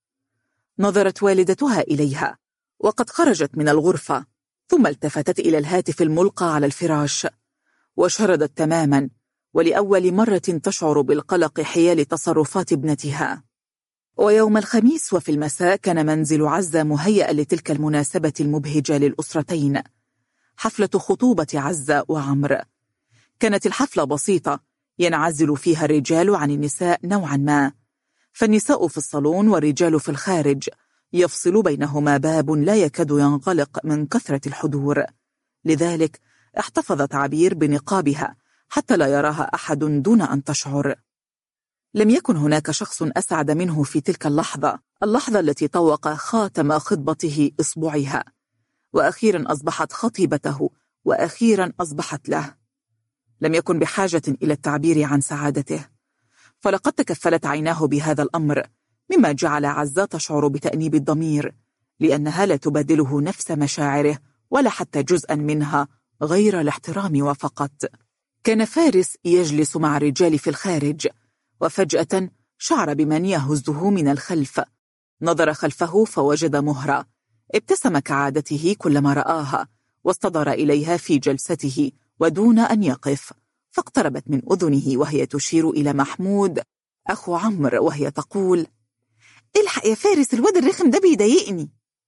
Speaker 1: نظرت والدتها إليها وقد خرجت من الغرفة ثم التفتت إلى الهاتف الملقى على الفراش وشردت تماما ولأول مرة تشعر بالقلق حيال تصرفات ابنتها ويوم الخميس وفي المساء كان منزل عزة مهيئا لتلك المناسبة المبهجة للأسرتين حفلة خطوبة عزة وعمر كانت الحفلة بسيطة ينعزل فيها الرجال عن النساء نوعا ما فالنساء في الصالون والرجال في الخارج يفصل بينهما باب لا يكاد ينغلق من كثرة الحضور لذلك احتفظت عبير بنقابها حتى لا يراها أحد دون أن تشعر لم يكن هناك شخص أسعد منه في تلك اللحظة اللحظة التي طوق خاتم خطبته إصبعها وأخيرا أصبحت خطيبته وأخيرا أصبحت له لم يكن بحاجة إلى التعبير عن سعادته فلقد تكفلت عيناه بهذا الأمر مما جعل عزة تشعر بتأنيب الضمير لأنها لا تبادله نفس مشاعره ولا حتى جزءا منها غير الاحترام وفقط كان فارس يجلس مع الرجال في الخارج وفجأة شعر بمن يهزه من الخلف نظر خلفه فوجد مهرة ابتسم كعادته كلما رآها واستدار إليها في جلسته ودون أن يقف فاقتربت من أذنه وهي تشير إلى محمود أخو عمرو وهي تقول الحق يا فارس الواد الرخم ده بيضايقني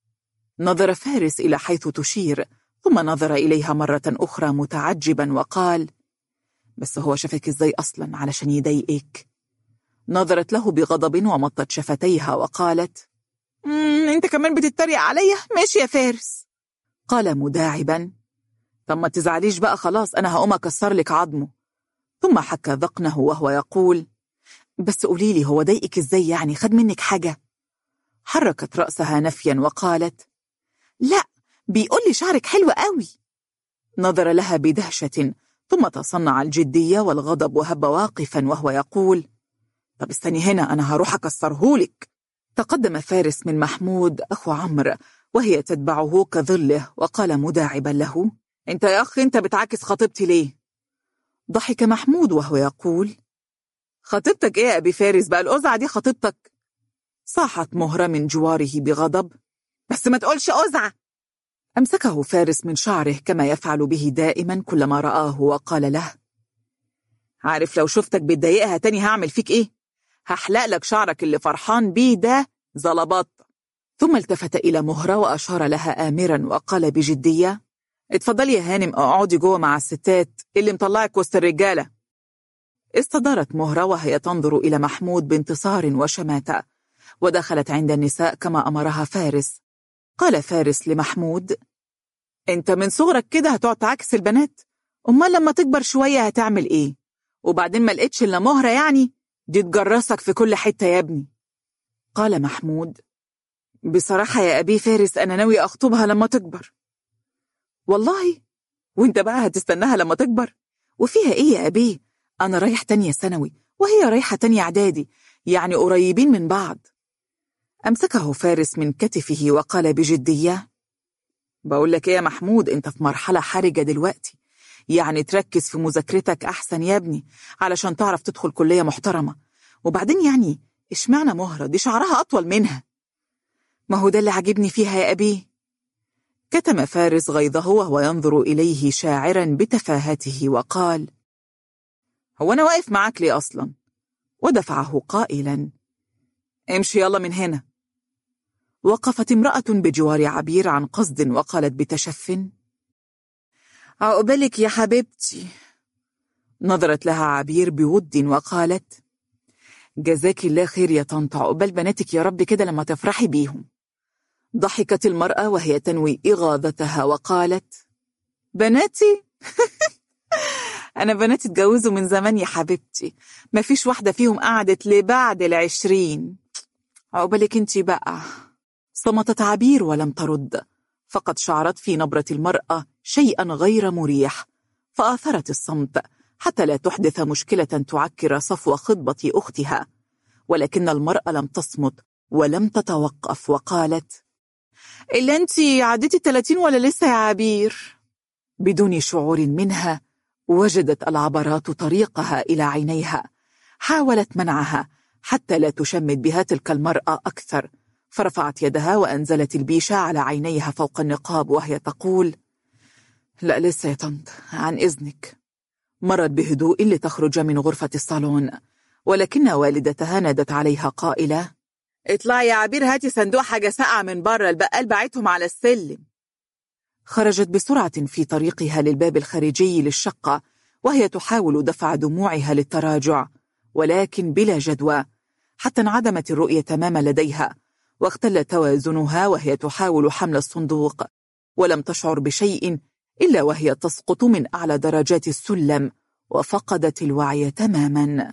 Speaker 1: نظر فارس إلى حيث تشير ثم نظر إليها مرة أخرى متعجبا وقال بس هو شافك إزاي أصلا علشان يضايقك نظرت له بغضب ومطت شفتيها وقالت انت كمان بتتريق عليا ماشي يا فارس قال مداعبا طب ما تزعليش بقى خلاص أنا هقوم أكسر لك عظمه ثم حك ذقنه وهو يقول بس قوليلي هو ضايقك ازاي يعني خد منك حاجة حركت رأسها نفيا وقالت لا بيقول لي شعرك حلو قوي نظر لها بدهشة ثم تصنع الجدية والغضب وهب واقفا وهو يقول طب استني هنا أنا هروح أكسرهولك تقدم فارس من محمود أخو عمرو وهي تتبعه كظله وقال مداعبا له انت يا أخي انت بتعاكس خطيبتي ليه ضحك محمود وهو يقول خطيبتك ايه يا أبي فارس بقى الأزعة دي خطيبتك صاحت مهرة من جواره بغضب بس ما تقولش أزعة أمسكه فارس من شعره كما يفعل به دائما كلما رآه وقال له عارف لو شفتك بتضايقها تاني هعمل فيك ايه هحلق لك شعرك اللي فرحان بيه ده زلبط ثم التفت إلى مهرة وأشار لها آمرا وقال بجدية اتفضلي يا هانم اقعدي جوه مع الستات اللي مطلعك وسط الرجالة استدارت مهرة وهي تنظر إلى محمود بانتصار وشماتة ودخلت عند النساء كما أمرها فارس قال فارس لمحمود انت من صغرك كده هتقعد تعكس البنات امال لما تكبر شوية هتعمل ايه وبعدين ما لقيتش الا مهرة يعني دي تجرسك في كل حتة يا ابني قال محمود بصراحة يا أبي فارس أنا ناوي أخطبها لما تكبر والله وانت بقى هتستناها لما تكبر وفيها ايه يا أبي أنا رايح تانية ثانوي وهي رايحة تانية إعدادي يعني قريبين من بعض أمسكه فارس من كتفه وقال بجدية بقول لك إيه يا محمود أنت في مرحلة حرجة دلوقتي يعني تركز في مذاكرتك أحسن يا ابني علشان تعرف تدخل كلية محترمة وبعدين يعني اشمعنى مهرة دي شعرها أطول منها ما هو ده اللي عجبني فيها يا أبي كتم فارس غيظه وهو ينظر إليه شاعرا بتفاهته وقال هو أنا واقف معاك ليه أصلا ودفعه قائلا امشي يلا من هنا وقفت امرأة بجوار عبير عن قصد وقالت بتشف عقبالك يا حبيبتي نظرت لها عبير بود وقالت جزاك الله خير يا طنط عقبال بناتك يا رب كده لما تفرحي بيهم ضحكت المرأة وهي تنوي إغاظتها وقالت بناتي؟ أنا بناتي اتجوزوا من زمان يا حبيبتي مفيش واحدة فيهم قعدت لبعد العشرين عقبالك انتي بقى صمتت عبير ولم ترد فقد شعرت في نبرة المرأة شيئا غير مريح فآثرت الصمت حتى لا تحدث مشكلة تعكر صفو خطبة أختها ولكن المرأة لم تصمت ولم تتوقف وقالت إلا أنت عديتي الثلاثين ولا لسه يا عبير؟ بدون شعور منها وجدت العبرات طريقها إلى عينيها حاولت منعها حتى لا تشمت بها تلك المرأة أكثر فرفعت يدها وأنزلت البيشة على عينيها فوق النقاب وهي تقول لا لسه يا طنط عن إذنك مرت بهدوء لتخرج من غرفة الصالون ولكن والدتها نادت عليها قائلة اطلعي يا عبير هاتي صندوق حاجة ساقعة من بره البقال بعتهم على السلم خرجت بسرعة في طريقها للباب الخارجي للشقة وهي تحاول دفع دموعها للتراجع ولكن بلا جدوى حتى انعدمت الرؤية تماما لديها واختل توازنها وهي تحاول حمل الصندوق ولم تشعر بشيء إلا وهي تسقط من أعلى درجات السلم وفقدت الوعي تماما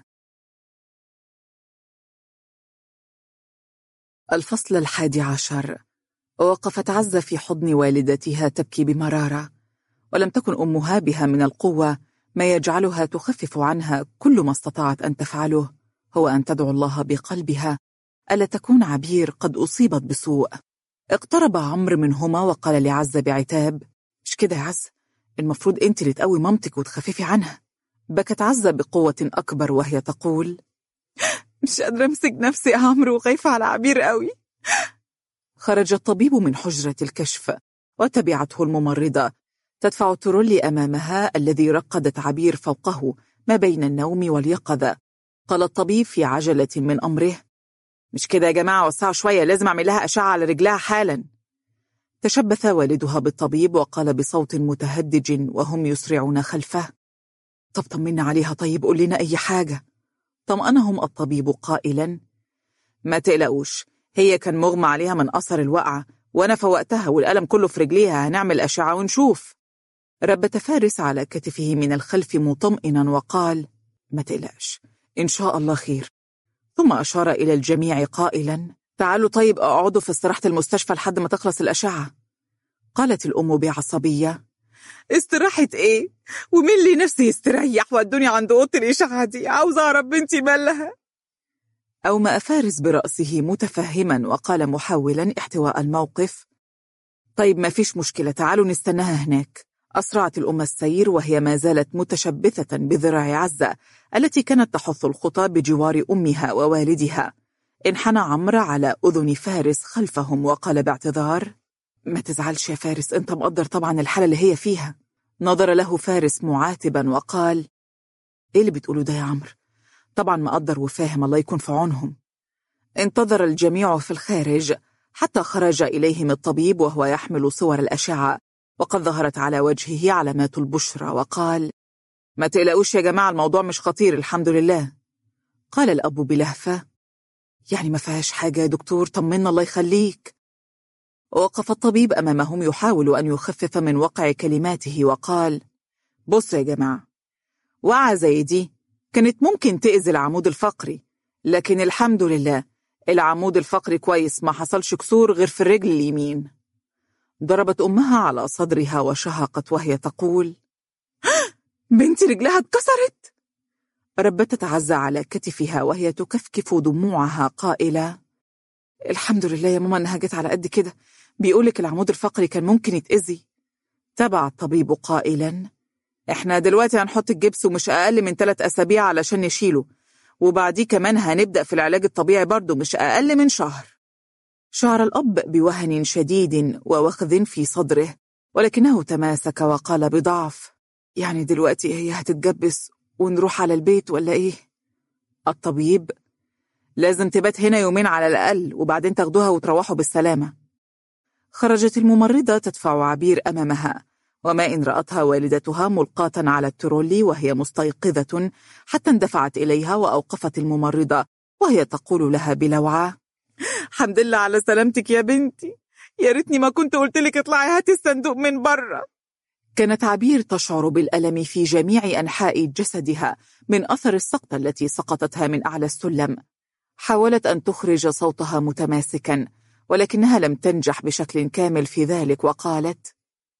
Speaker 1: الفصل الحادي عشر وقفت عزة في حضن والدتها تبكي بمرارة ولم تكن أمها بها من القوة ما يجعلها تخفف عنها كل ما استطاعت أن تفعله هو أن تدعو الله بقلبها ألا تكون عبير قد أصيبت بسوء اقترب عمرو منهما وقال لعزة بعتاب مش كده يا عزة المفروض أنت اللي تقوي مامتك وتخففي عنها بكت عزة بقوة أكبر وهي تقول مش قادرة أمسك نفسي يا عمرو وخايفة على عبير قوي خرج الطبيب من حجرة الكشف وتبعته الممرضة تدفع الترولي أمامها الذي رقدت عبير فوقه ما بين النوم واليقظة قال الطبيب في عجلة من أمره مش كده يا جماعة وسعوا شوية لازم أعمل لها أشعة على رجلها حالا تشبث والدها بالطبيب وقال بصوت متهدج وهم يسرعون خلفه طب طمنا عليها طيب قول لنا أي حاجة طمأنهم الطبيب قائلا ما تقلقوش هي كان مغمى عليها من أثر الوقعة وأنا فوقتها والألم كله في رجليها هنعمل أشعة ونشوف ربت فارس على كتفه من الخلف مطمئنا وقال ما تقلقش إن شاء الله خير ثم أشار إلى الجميع قائلا تعالوا طيب اقعدوا في استراحة المستشفى لحد ما تخلص الأشعة قالت الأم بعصبية استراحة إيه؟ ومين اللي نفسي يستريح ودوني عند أوضة الإشعة دي عاوزة أعرف بنتي مالها أومأ فارس برأسه متفهما وقال محاولا احتواء الموقف طيب ما فيش مشكلة تعالوا نستناها هناك أسرعت الأم السير وهي ما زالت متشبثة بذراع عزة التي كانت تحث الخطى بجوار أمها ووالدها انحنى عمرو على أذن فارس خلفهم وقال باعتذار ما تزعلش يا فارس انت مقدر طبعا الحالة اللي هي فيها نظر له فارس معاتبا وقال ايه اللي بتقوله ده يا عمرو طبعا مقدر وفاهم الله يكون في عونهم انتظر الجميع في الخارج حتى خرج إليهم الطبيب وهو يحمل صور الأشعة وقد ظهرت على وجهه علامات البشرى وقال ما تقلقوش يا جماعة الموضوع مش خطير الحمد لله قال الأب بلهفة يعني ما فيهاش حاجة يا دكتور طمنا الله يخليك وقف الطبيب أمامهم يحاول أن يخفف من وقع كلماته وقال بص يا جماعة وعى زي دي كانت ممكن تأذي العمود الفقري لكن الحمد لله العمود الفقري كويس ما حصلش كسور غير في الرجل اليمين ضربت أمها على صدرها وشهقت وهي تقول بنتي رجلها اتكسرت ربتت عزة على كتفها وهي تكفكف دموعها قائلة الحمد لله يا ماما انها جت على قد كده بيقولك العمود الفقري كان ممكن يتأذي تبع الطبيب قائلا احنا دلوقتي هنحط الجبس ومش اقل من ثلاث اسابيع علشان نشيله وبعديه كمان هنبدأ في العلاج الطبيعي برضه مش اقل من شهر شعر الأب بوهن شديد ووخذ في صدره ولكنه تماسك وقال بضعف يعني دلوقتي هي هتتجبس ونروح على البيت ولا ايه؟ الطبيب لازم تبات هنا يومين على الأقل وبعدين تاخدوها وتروحوا بالسلامة خرجت الممرضة تدفع عبير أمامها وما إن رأتها والدتها ملقاة على الترولي وهي مستيقظة حتى اندفعت إليها وأوقفت الممرضة وهي تقول لها بلوعة حمد لله على سلامتك يا بنتي يا ريتني ما كنت قلت لك اطلعي هاتي الصندوق من بره كانت عبير تشعر بالألم في جميع أنحاء جسدها من أثر السقطة التي سقطتها من أعلى السلم حاولت أن تخرج صوتها متماسكا ولكنها لم تنجح بشكل كامل في ذلك وقالت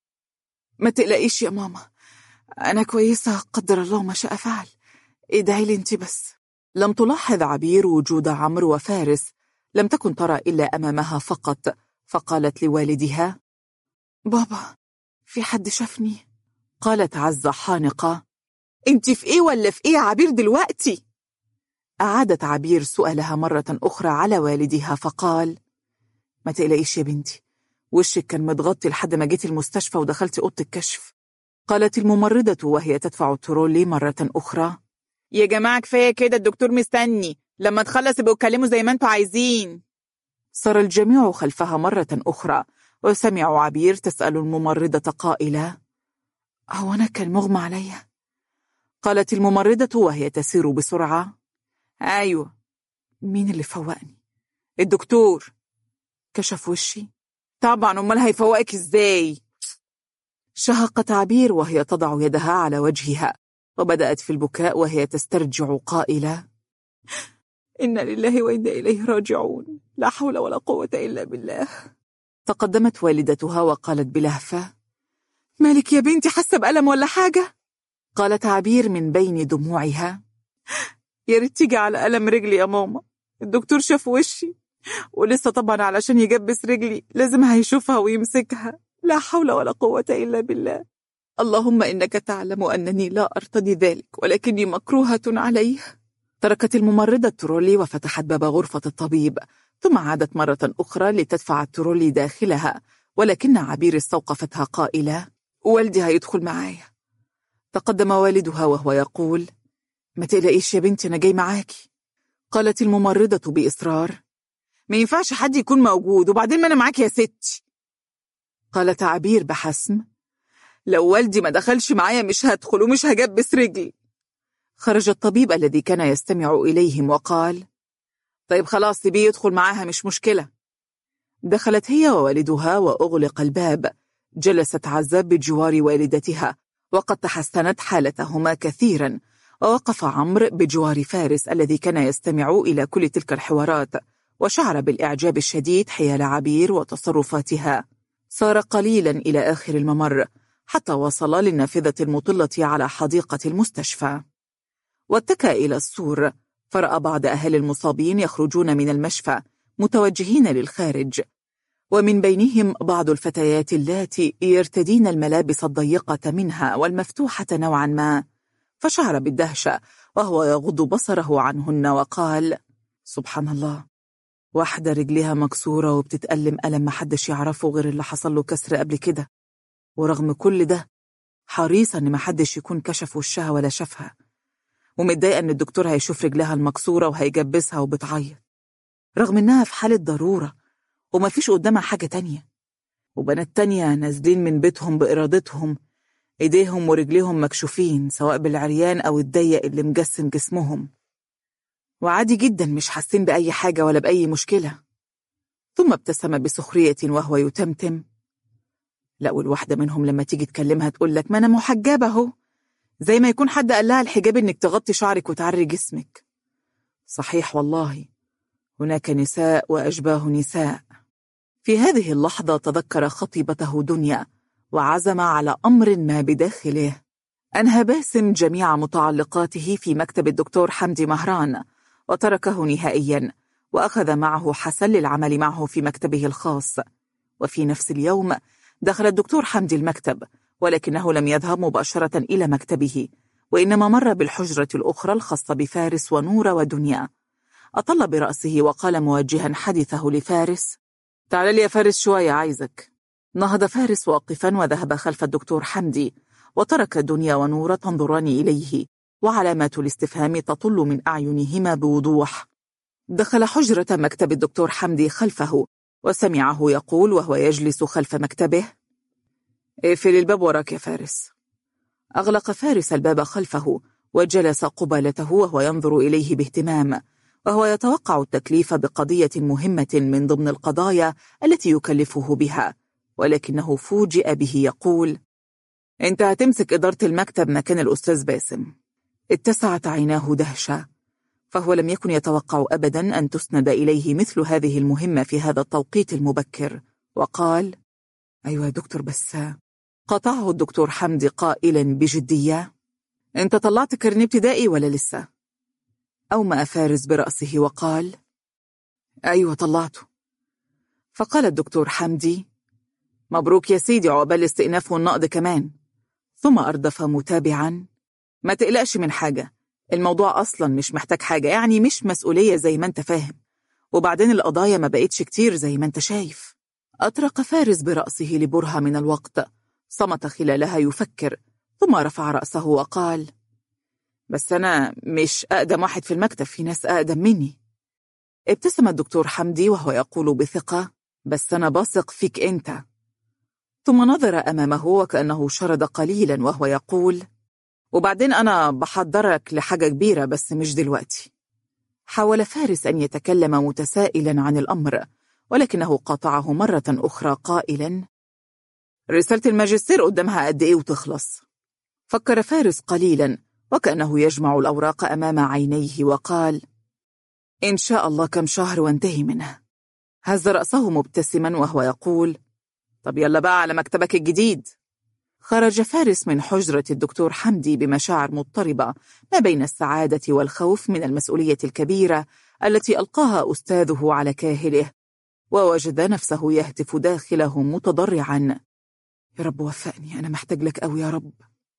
Speaker 1: ما تقلقيش يا ماما أنا كويسة قدر الله ما شاء فعل ادعي لي انت بس لم تلاحظ عبير وجود عمرو وفارس لم تكن ترى إلا أمامها فقط فقالت لوالدها بابا في حد شافني قالت عزة حانقة انت في ايه ولا في ايه عبير دلوقتي أعادت عبير سؤالها مرة أخرى على والدها فقال ما تقلقيش يا بنتي وشك كان متغطي لحد ما جيت المستشفى ودخلت أوضة الكشف قالت الممرضة وهي تدفع الترولي مرة أخرى يا جماعة كفاية كده الدكتور مستني لما تخلص يبقوا اتكلموا زي ما انتوا عايزين صار الجميع خلفها مرة أخرى وسمعوا عبير تسأل الممرضة قائلة هو أنا كان مغمى عليا؟ قالت الممرضة وهي تسير بسرعة أيوة مين اللي فوقني؟ الدكتور كشف وشي طبعا أمال هيفوقك إزاي؟ شهقت عبير وهي تضع يدها على وجهها وبدأت في البكاء وهي تسترجع قائلة إنا لله وإنا إليه راجعون لا حول ولا قوة إلا بالله تقدمت والدتها وقالت بلهفة مالك يا بنتي حاسة بألم ولا حاجة؟ قالت عبير من بين دموعها يا ريت تيجي على ألم رجلي يا ماما الدكتور شاف وشي ولسه طبعا علشان يجبس رجلي لازم هيشوفها ويمسكها لا حول ولا قوة إلا بالله اللهم إنك تعلم أنني لا أرتضي ذلك ولكني مكروهة عليه تركت الممرضة الترولي وفتحت باب غرفة الطبيب ثم عادت مرة أخرى لتدفع الترولي داخلها ولكن عبير استوقفتها قائلة والدي هيدخل معايا تقدم والدها وهو يقول ما تقلقيش يا بنتي أنا جاي معاكي قالت الممرضة بإصرار ما ينفعش حد يكون موجود وبعدين ما أنا معاكي يا ستي قالت عبير بحسم لو والدي ما دخلش معايا مش هدخل ومش هجبس رجلي خرج الطبيب الذي كان يستمع إليهم وقال طيب خلاص سيبيه يدخل معاها مش مشكلة دخلت هي ووالدها وأغلق الباب جلست عزة بجوار والدتها وقد تحسنت حالتهما كثيرا ووقف عمرو بجوار فارس الذي كان يستمع إلى كل تلك الحوارات وشعر بالإعجاب الشديد حيال عبير وتصرفاتها صار قليلا إلى آخر الممر حتى وصل للنافذة المطلة على حديقة المستشفى واتكى إلى السور فرأى بعض أهل المصابين يخرجون من المشفى متوجهين للخارج ومن بينهم بعض الفتيات اللاتي يرتدين الملابس الضيقة منها والمفتوحة نوعا ما فشعر بالدهشة وهو يغض بصره عنهن وقال سبحان الله واحدة رجلها مكسورة وبتتألم ألم محدش يعرفه غير اللي حصل له كسر قبل كده ورغم كل ده حريصة إن محدش يكون كشف وشها ولا شافها ومتضايقة إن الدكتور هيشوف رجلها المكسورة وهيجبسها وبتعيط رغم إنها في حالة ضرورة ومفيش قدامها حاجة تانية وبنات تانية نازلين من بيتهم بإرادتهم إيديهم ورجليهم مكشوفين سواء بالعريان أو الضيق اللي مجسم جسمهم وعادي جدا مش حاسين بأي حاجة ولا بأي مشكلة ثم ابتسم بسخرية وهو يتمتم لا والواحدة منهم لما تيجي تكلمها تقول لك ما أنا محجبة أهو زي ما يكون حد قال لها الحجاب إنك تغطي شعرك وتعري جسمك صحيح والله هناك نساء وأشباه نساء في هذه اللحظة تذكر خطيبته دنيا وعزم على أمر ما بداخله أنهى باسم جميع متعلقاته في مكتب الدكتور حمدي مهران وتركه نهائيا وأخذ معه حسن للعمل معه في مكتبه الخاص وفي نفس اليوم دخل الدكتور حمدي المكتب ولكنه لم يذهب مباشرة إلى مكتبه وإنما مر بالحجرة الأخرى الخاصة بفارس ونور ودنيا أطل برأسه وقال موجها حديثه لفارس تعال لي يا فارس شوية عايزك نهض فارس واقفا وذهب خلف الدكتور حمدي وترك دنيا ونور تنظران إليه وعلامات الاستفهام تطل من أعينهما بوضوح دخل حجرة مكتب الدكتور حمدي خلفه وسمعه يقول وهو يجلس خلف مكتبه اقفل الباب وراك يا فارس أغلق فارس الباب خلفه وجلس قبالته وهو ينظر إليه باهتمام وهو يتوقع التكليف بقضية مهمة من ضمن القضايا التي يكلفه بها ولكنه فوجئ به يقول انت هتمسك إدارة المكتب مكان الأستاذ باسم اتسعت عيناه دهشة فهو لم يكن يتوقع أبدا أن تسند إليه مثل هذه المهمة في هذا التوقيت المبكر وقال أيوة يا دكتور بس قطعه الدكتور حمدي قائلا بجدية أنت طلعت كرني ابتدائي ولا لسه؟ أومأ فارس برأسه وقال أيوة طلعته فقال الدكتور حمدي مبروك يا سيدي عقبال الاستئناف والنقد كمان ثم أردف متابعا ما تقلقش من حاجة الموضوع أصلا مش محتاج حاجة يعني مش مسؤولية زي ما انت فاهم وبعدين القضايا ما بقتش كتير زي ما انت شايف أطرق فارس برأسه لبرهة من الوقت صمت خلالها يفكر ثم رفع رأسه وقال بس أنا مش أقدم واحد في المكتب في ناس أقدم مني ابتسم الدكتور حمدي وهو يقول بثقة بس أنا بثق فيك أنت ثم نظر أمامه وكأنه شرد قليلا وهو يقول وبعدين أنا بحضرك لحاجة كبيرة بس مش دلوقتي حاول فارس أن يتكلم متسائلا عن الأمر ولكنه قاطعه مرة أخرى قائلا رسالة الماجستير قدامها قد إيه وتخلص فكر فارس قليلا وكأنه يجمع الأوراق أمام عينيه وقال إن شاء الله كم شهر وانتهي منه هز رأسه مبتسما وهو يقول طب يلا بقى على مكتبك الجديد خرج فارس من حجرة الدكتور حمدي بمشاعر مضطربة ما بين السعادة والخوف من المسؤولية الكبيرة التي ألقاها أستاذه على كاهله ووجد نفسه يهتف داخله متضرعا يا رب وفقني أنا محتاج لك أوي يا رب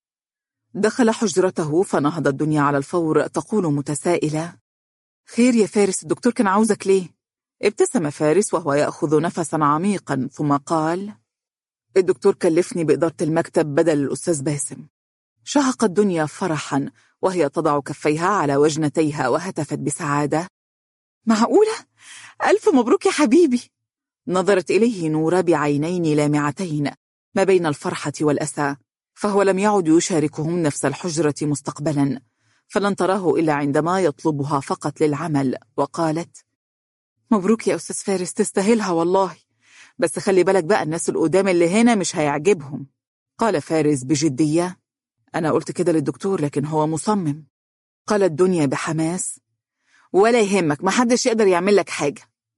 Speaker 1: دخل حجرته فنهض الدنيا على الفور تقول متسائلة خير يا فارس الدكتور كان عاوزك ليه؟ ابتسم فارس وهو يأخذ نفسا عميقا ثم قال الدكتور كلفني بإدارة المكتب بدل الأستاذ باسم شهقت الدنيا فرحا وهي تضع كفيها على وجنتيها وهتفت بسعادة معقولة؟ ألف مبروك يا حبيبي نظرت إليه نورة بعينين لامعتين ما بين الفرحة والأسى فهو لم يعد يشاركهم نفس الحجرة مستقبلا فلن تراه إلا عندما يطلبها فقط للعمل وقالت مبروك يا أستاذ فارس تستاهلها والله بس خلي بالك بقى الناس القدام اللي هنا مش هيعجبهم قال فارس بجدية أنا قلت كده للدكتور لكن هو مصمم قال الدنيا بحماس ولا يهمك محدش يقدر يعمل لك حاجة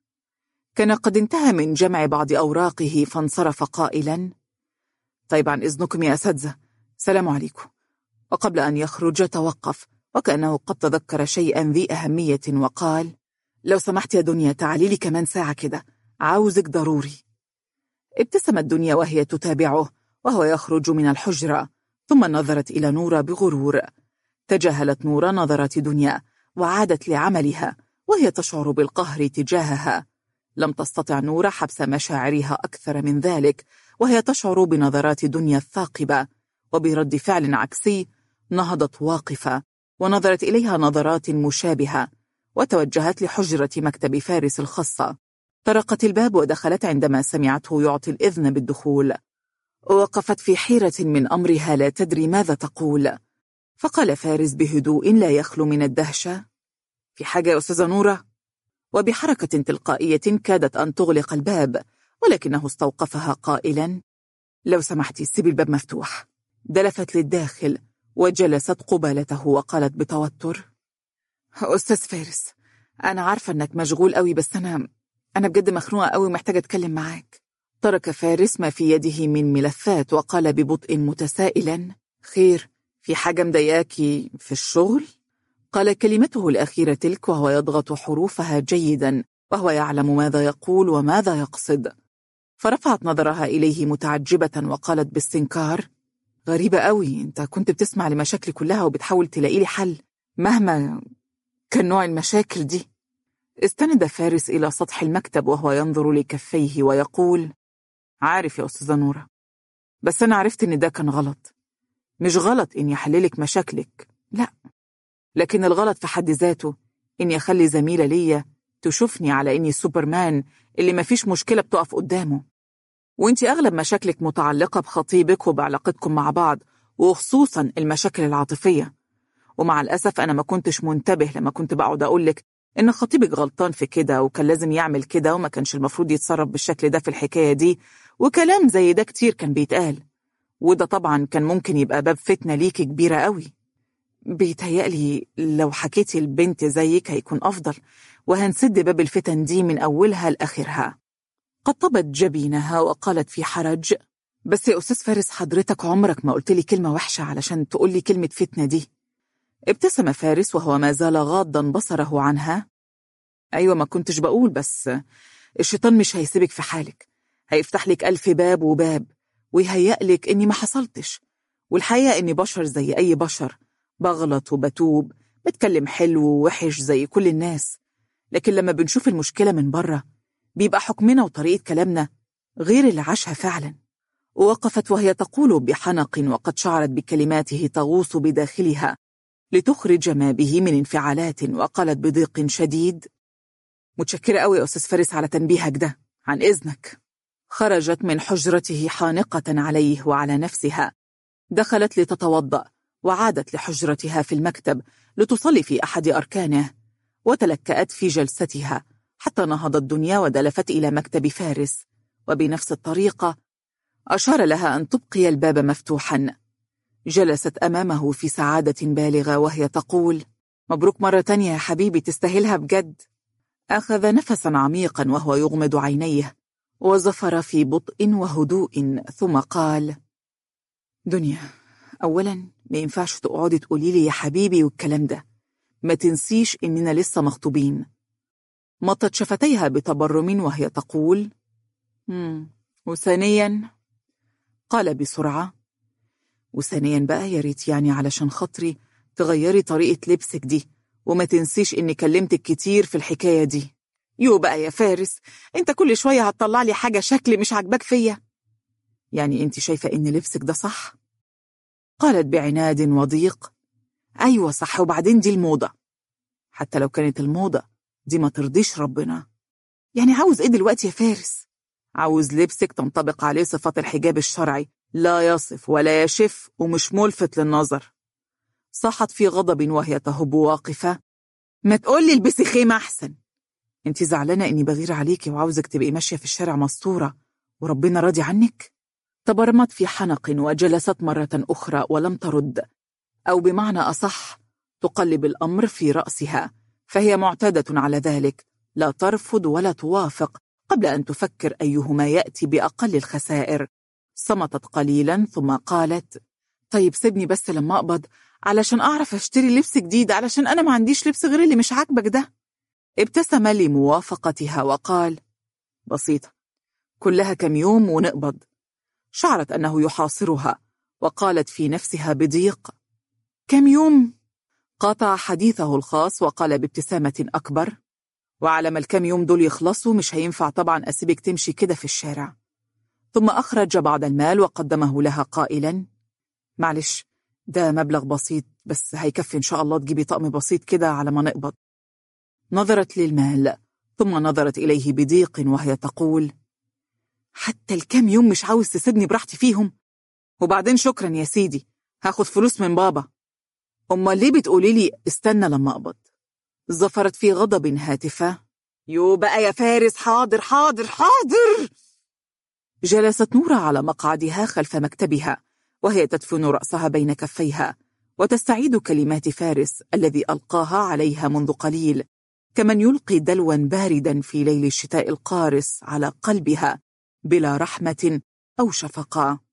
Speaker 1: كان قد انتهى من جمع بعض أوراقه فانصرف قائلا طيب عن إذنكم يا أساتذة سلام عليكم وقبل أن يخرج توقف وكأنه قد تذكر شيئا ذي أهمية وقال لو سمحت يا دنيا تعالي لي كمان ساعة كده عاوزك ضروري ابتسمت دنيا وهي تتابعه وهو يخرج من الحجرة ثم نظرت إلى نورة بغرور تجاهلت نورة نظرات دنيا وعادت لعملها وهي تشعر بالقهر تجاهها لم تستطع نورة حبس مشاعرها أكثر من ذلك وهي تشعر بنظرات دنيا الثاقبة وبرد فعل عكسي نهضت واقفة ونظرت إليها نظرات مشابهة وتوجهت لحجرة مكتب فارس الخاصة طرقت الباب ودخلت عندما سمعته يعطي الإذن بالدخول وقفت في حيرة من أمرها لا تدري ماذا تقول فقال فارس بهدوء لا يخلو من الدهشة في حاجة يا أستاذة نورة وبحركة تلقائية كادت أن تغلق الباب ولكنه استوقفها قائلا لو سمحتي سيبي الباب مفتوح دلفت للداخل وجلست قبالته وقالت بتوتر أستاذ فارس أنا عارفة أنك مشغول قوي بس أنا أنا بجد مخنوقة قوي ومحتاجة أتكلم معاك ترك فارس ما في يده من ملفات وقال ببطء متسائلا خير في حاجة مضايقاكي في الشغل؟ قال كلمته الأخيرة تلك وهو يضغط حروفها جيدا وهو يعلم ماذا يقول وماذا يقصد فرفعت نظرها إليه متعجبة وقالت باستنكار غريبة قوي انت كنت بتسمع لمشاكلي كلها وبتحاول تلاقي لي حل مهما كان نوع المشاكل دي استند فارس إلى سطح المكتب وهو ينظر لكفيه ويقول عارف يا أستاذة نورة بس أنا عرفت إن ده كان غلط مش غلط إني أحللك مشاكلك لا لكن الغلط في حد ذاته إني أخلي زميلة ليا تشوفني على إني سوبرمان اللي مفيش مشكلة بتقف قدامه وإنتي أغلب مشاكلك متعلقة بخطيبك وبعلاقتكم مع بعض وخصوصا المشاكل العاطفية ومع الأسف أنا ما كنتش منتبه لما كنت بقعد أقولك إن خطيبك غلطان في كده وكان لازم يعمل كده وما كانش المفروض يتصرف بالشكل ده في الحكاية دي وكلام زي ده كتير كان بيتقال وده طبعا كان ممكن يبقى باب فتنة ليكي كبيرة قوي بيتهيألي لو حكيتي البنت زيك هيكون أفضل وهنسد باب الفتن دي من أولها لآخرها قطبت جبينها وقالت في حرج بس يا أستاذ فارس حضرتك عمرك ما قلت لي كلمة وحشة علشان تقول لي كلمة فتنة دي ابتسم فارس وهو ما زال غاضا بصره عنها أيوة ما كنتش بقول بس الشيطان مش هيسيبك في حالك هيفتح لك ألف باب وباب ويهيأ لك إني ما حصلتش والحقيقة إني بشر زي أي بشر بغلط وبتوب بتكلم حلو ووحش زي كل الناس لكن لما بنشوف المشكلة من بره بيبقى حكمنا وطريقة كلامنا غير اللي عاشها فعلا وقفت وهي تقول بحنق وقد شعرت بكلماته تغوص بداخلها لتخرج ما به من انفعالات وقالت بضيق شديد متشكرة قوي يا أستاذ فارس على تنبيهك ده عن إذنك خرجت من حجرته حانقة عليه وعلى نفسها دخلت لتتوضأ وعادت لحجرتها في المكتب لتصلي في أحد أركانه وتلكأت في جلستها حتى نهضت الدنيا ودلفت إلى مكتب فارس وبنفس الطريقة أشار لها أن تبقي الباب مفتوحا جلست أمامه في سعادة بالغة وهي تقول مبروك مرة تانية يا حبيبي تستاهلها بجد أخذ نفسا عميقا وهو يغمض عينيه وزفر في بطء وهدوء ثم قال دنيا أولا ما ينفعش تقعدي تقولي لي يا حبيبي والكلام ده ما تنسيش إننا لسه مخطوبين مطت شفتيها بتبرم وهي تقول مم. وثانيا قال بسرعة وثانيا بقى يا ريت يعني علشان خاطري تغيري طريقة لبسك دي وما تنسيش إني كلمتك كتير في الحكاية دي يو بقى يا فارس انت كل شوية هتطلع لي حاجة شكل مش عاجباك فيا يعني انت شايفة إن لبسك ده صح؟ قالت بعناد وضيق أيوة صح وبعدين دي الموضة حتى لو كانت الموضة دي ما ترضيش ربنا يعني عاوز ايه دلوقتي يا فارس عاوز لبسك تنطبق عليه صفات الحجاب الشرعي لا يصف ولا يشف ومش ملفت للنظر صاحت في غضب وهي تهب واقفة ما تقولي البسي خيمة أحسن انت زعلانة اني بغير عليكي وعاوزك تبقي ماشية في الشارع مستورة وربنا راضي عنك تبرمت في حنق وجلست مرة أخرى ولم ترد أو بمعنى أصح تقلب الأمر في رأسها فهي معتادة على ذلك لا ترفض ولا توافق قبل أن تفكر أيهما يأتي بأقل الخسائر صمتت قليلا ثم قالت طيب سيبني بس لما أقبض علشان أعرف أشتري لبس جديد علشان أنا ما عنديش لبس غير اللي مش عاجبك ده ابتسم لموافقتها وقال بسيطة كلها كم يوم ونقبض شعرت أنه يحاصرها وقالت في نفسها بضيق كم يوم؟ قاطع حديثه الخاص وقال بابتسامة أكبر وعلى ما الكم يوم دول يخلصوا مش هينفع طبعا أسيبك تمشي كده في الشارع ثم أخرج بعض المال وقدمه لها قائلا معلش ده مبلغ بسيط بس هيكفي إن شاء الله تجيبي طقم بسيط كده على ما نقبض نظرت للمال ثم نظرت إليه بضيق وهي تقول حتى الكام يوم مش عاوز تسيبني براحتي فيهم وبعدين شكرا يا سيدي هاخد فلوس من بابا أمال ليه بتقولي لي استنى لما أقبض زفرت في غضب هاتفة يو بقى يا فارس حاضر حاضر حاضر جلست نورة على مقعدها خلف مكتبها وهي تدفن رأسها بين كفيها وتستعيد كلمات فارس الذي ألقاها عليها منذ قليل كمن يلقي دلوا باردا في ليل الشتاء القارس على قلبها بلا رحمة أو شفقة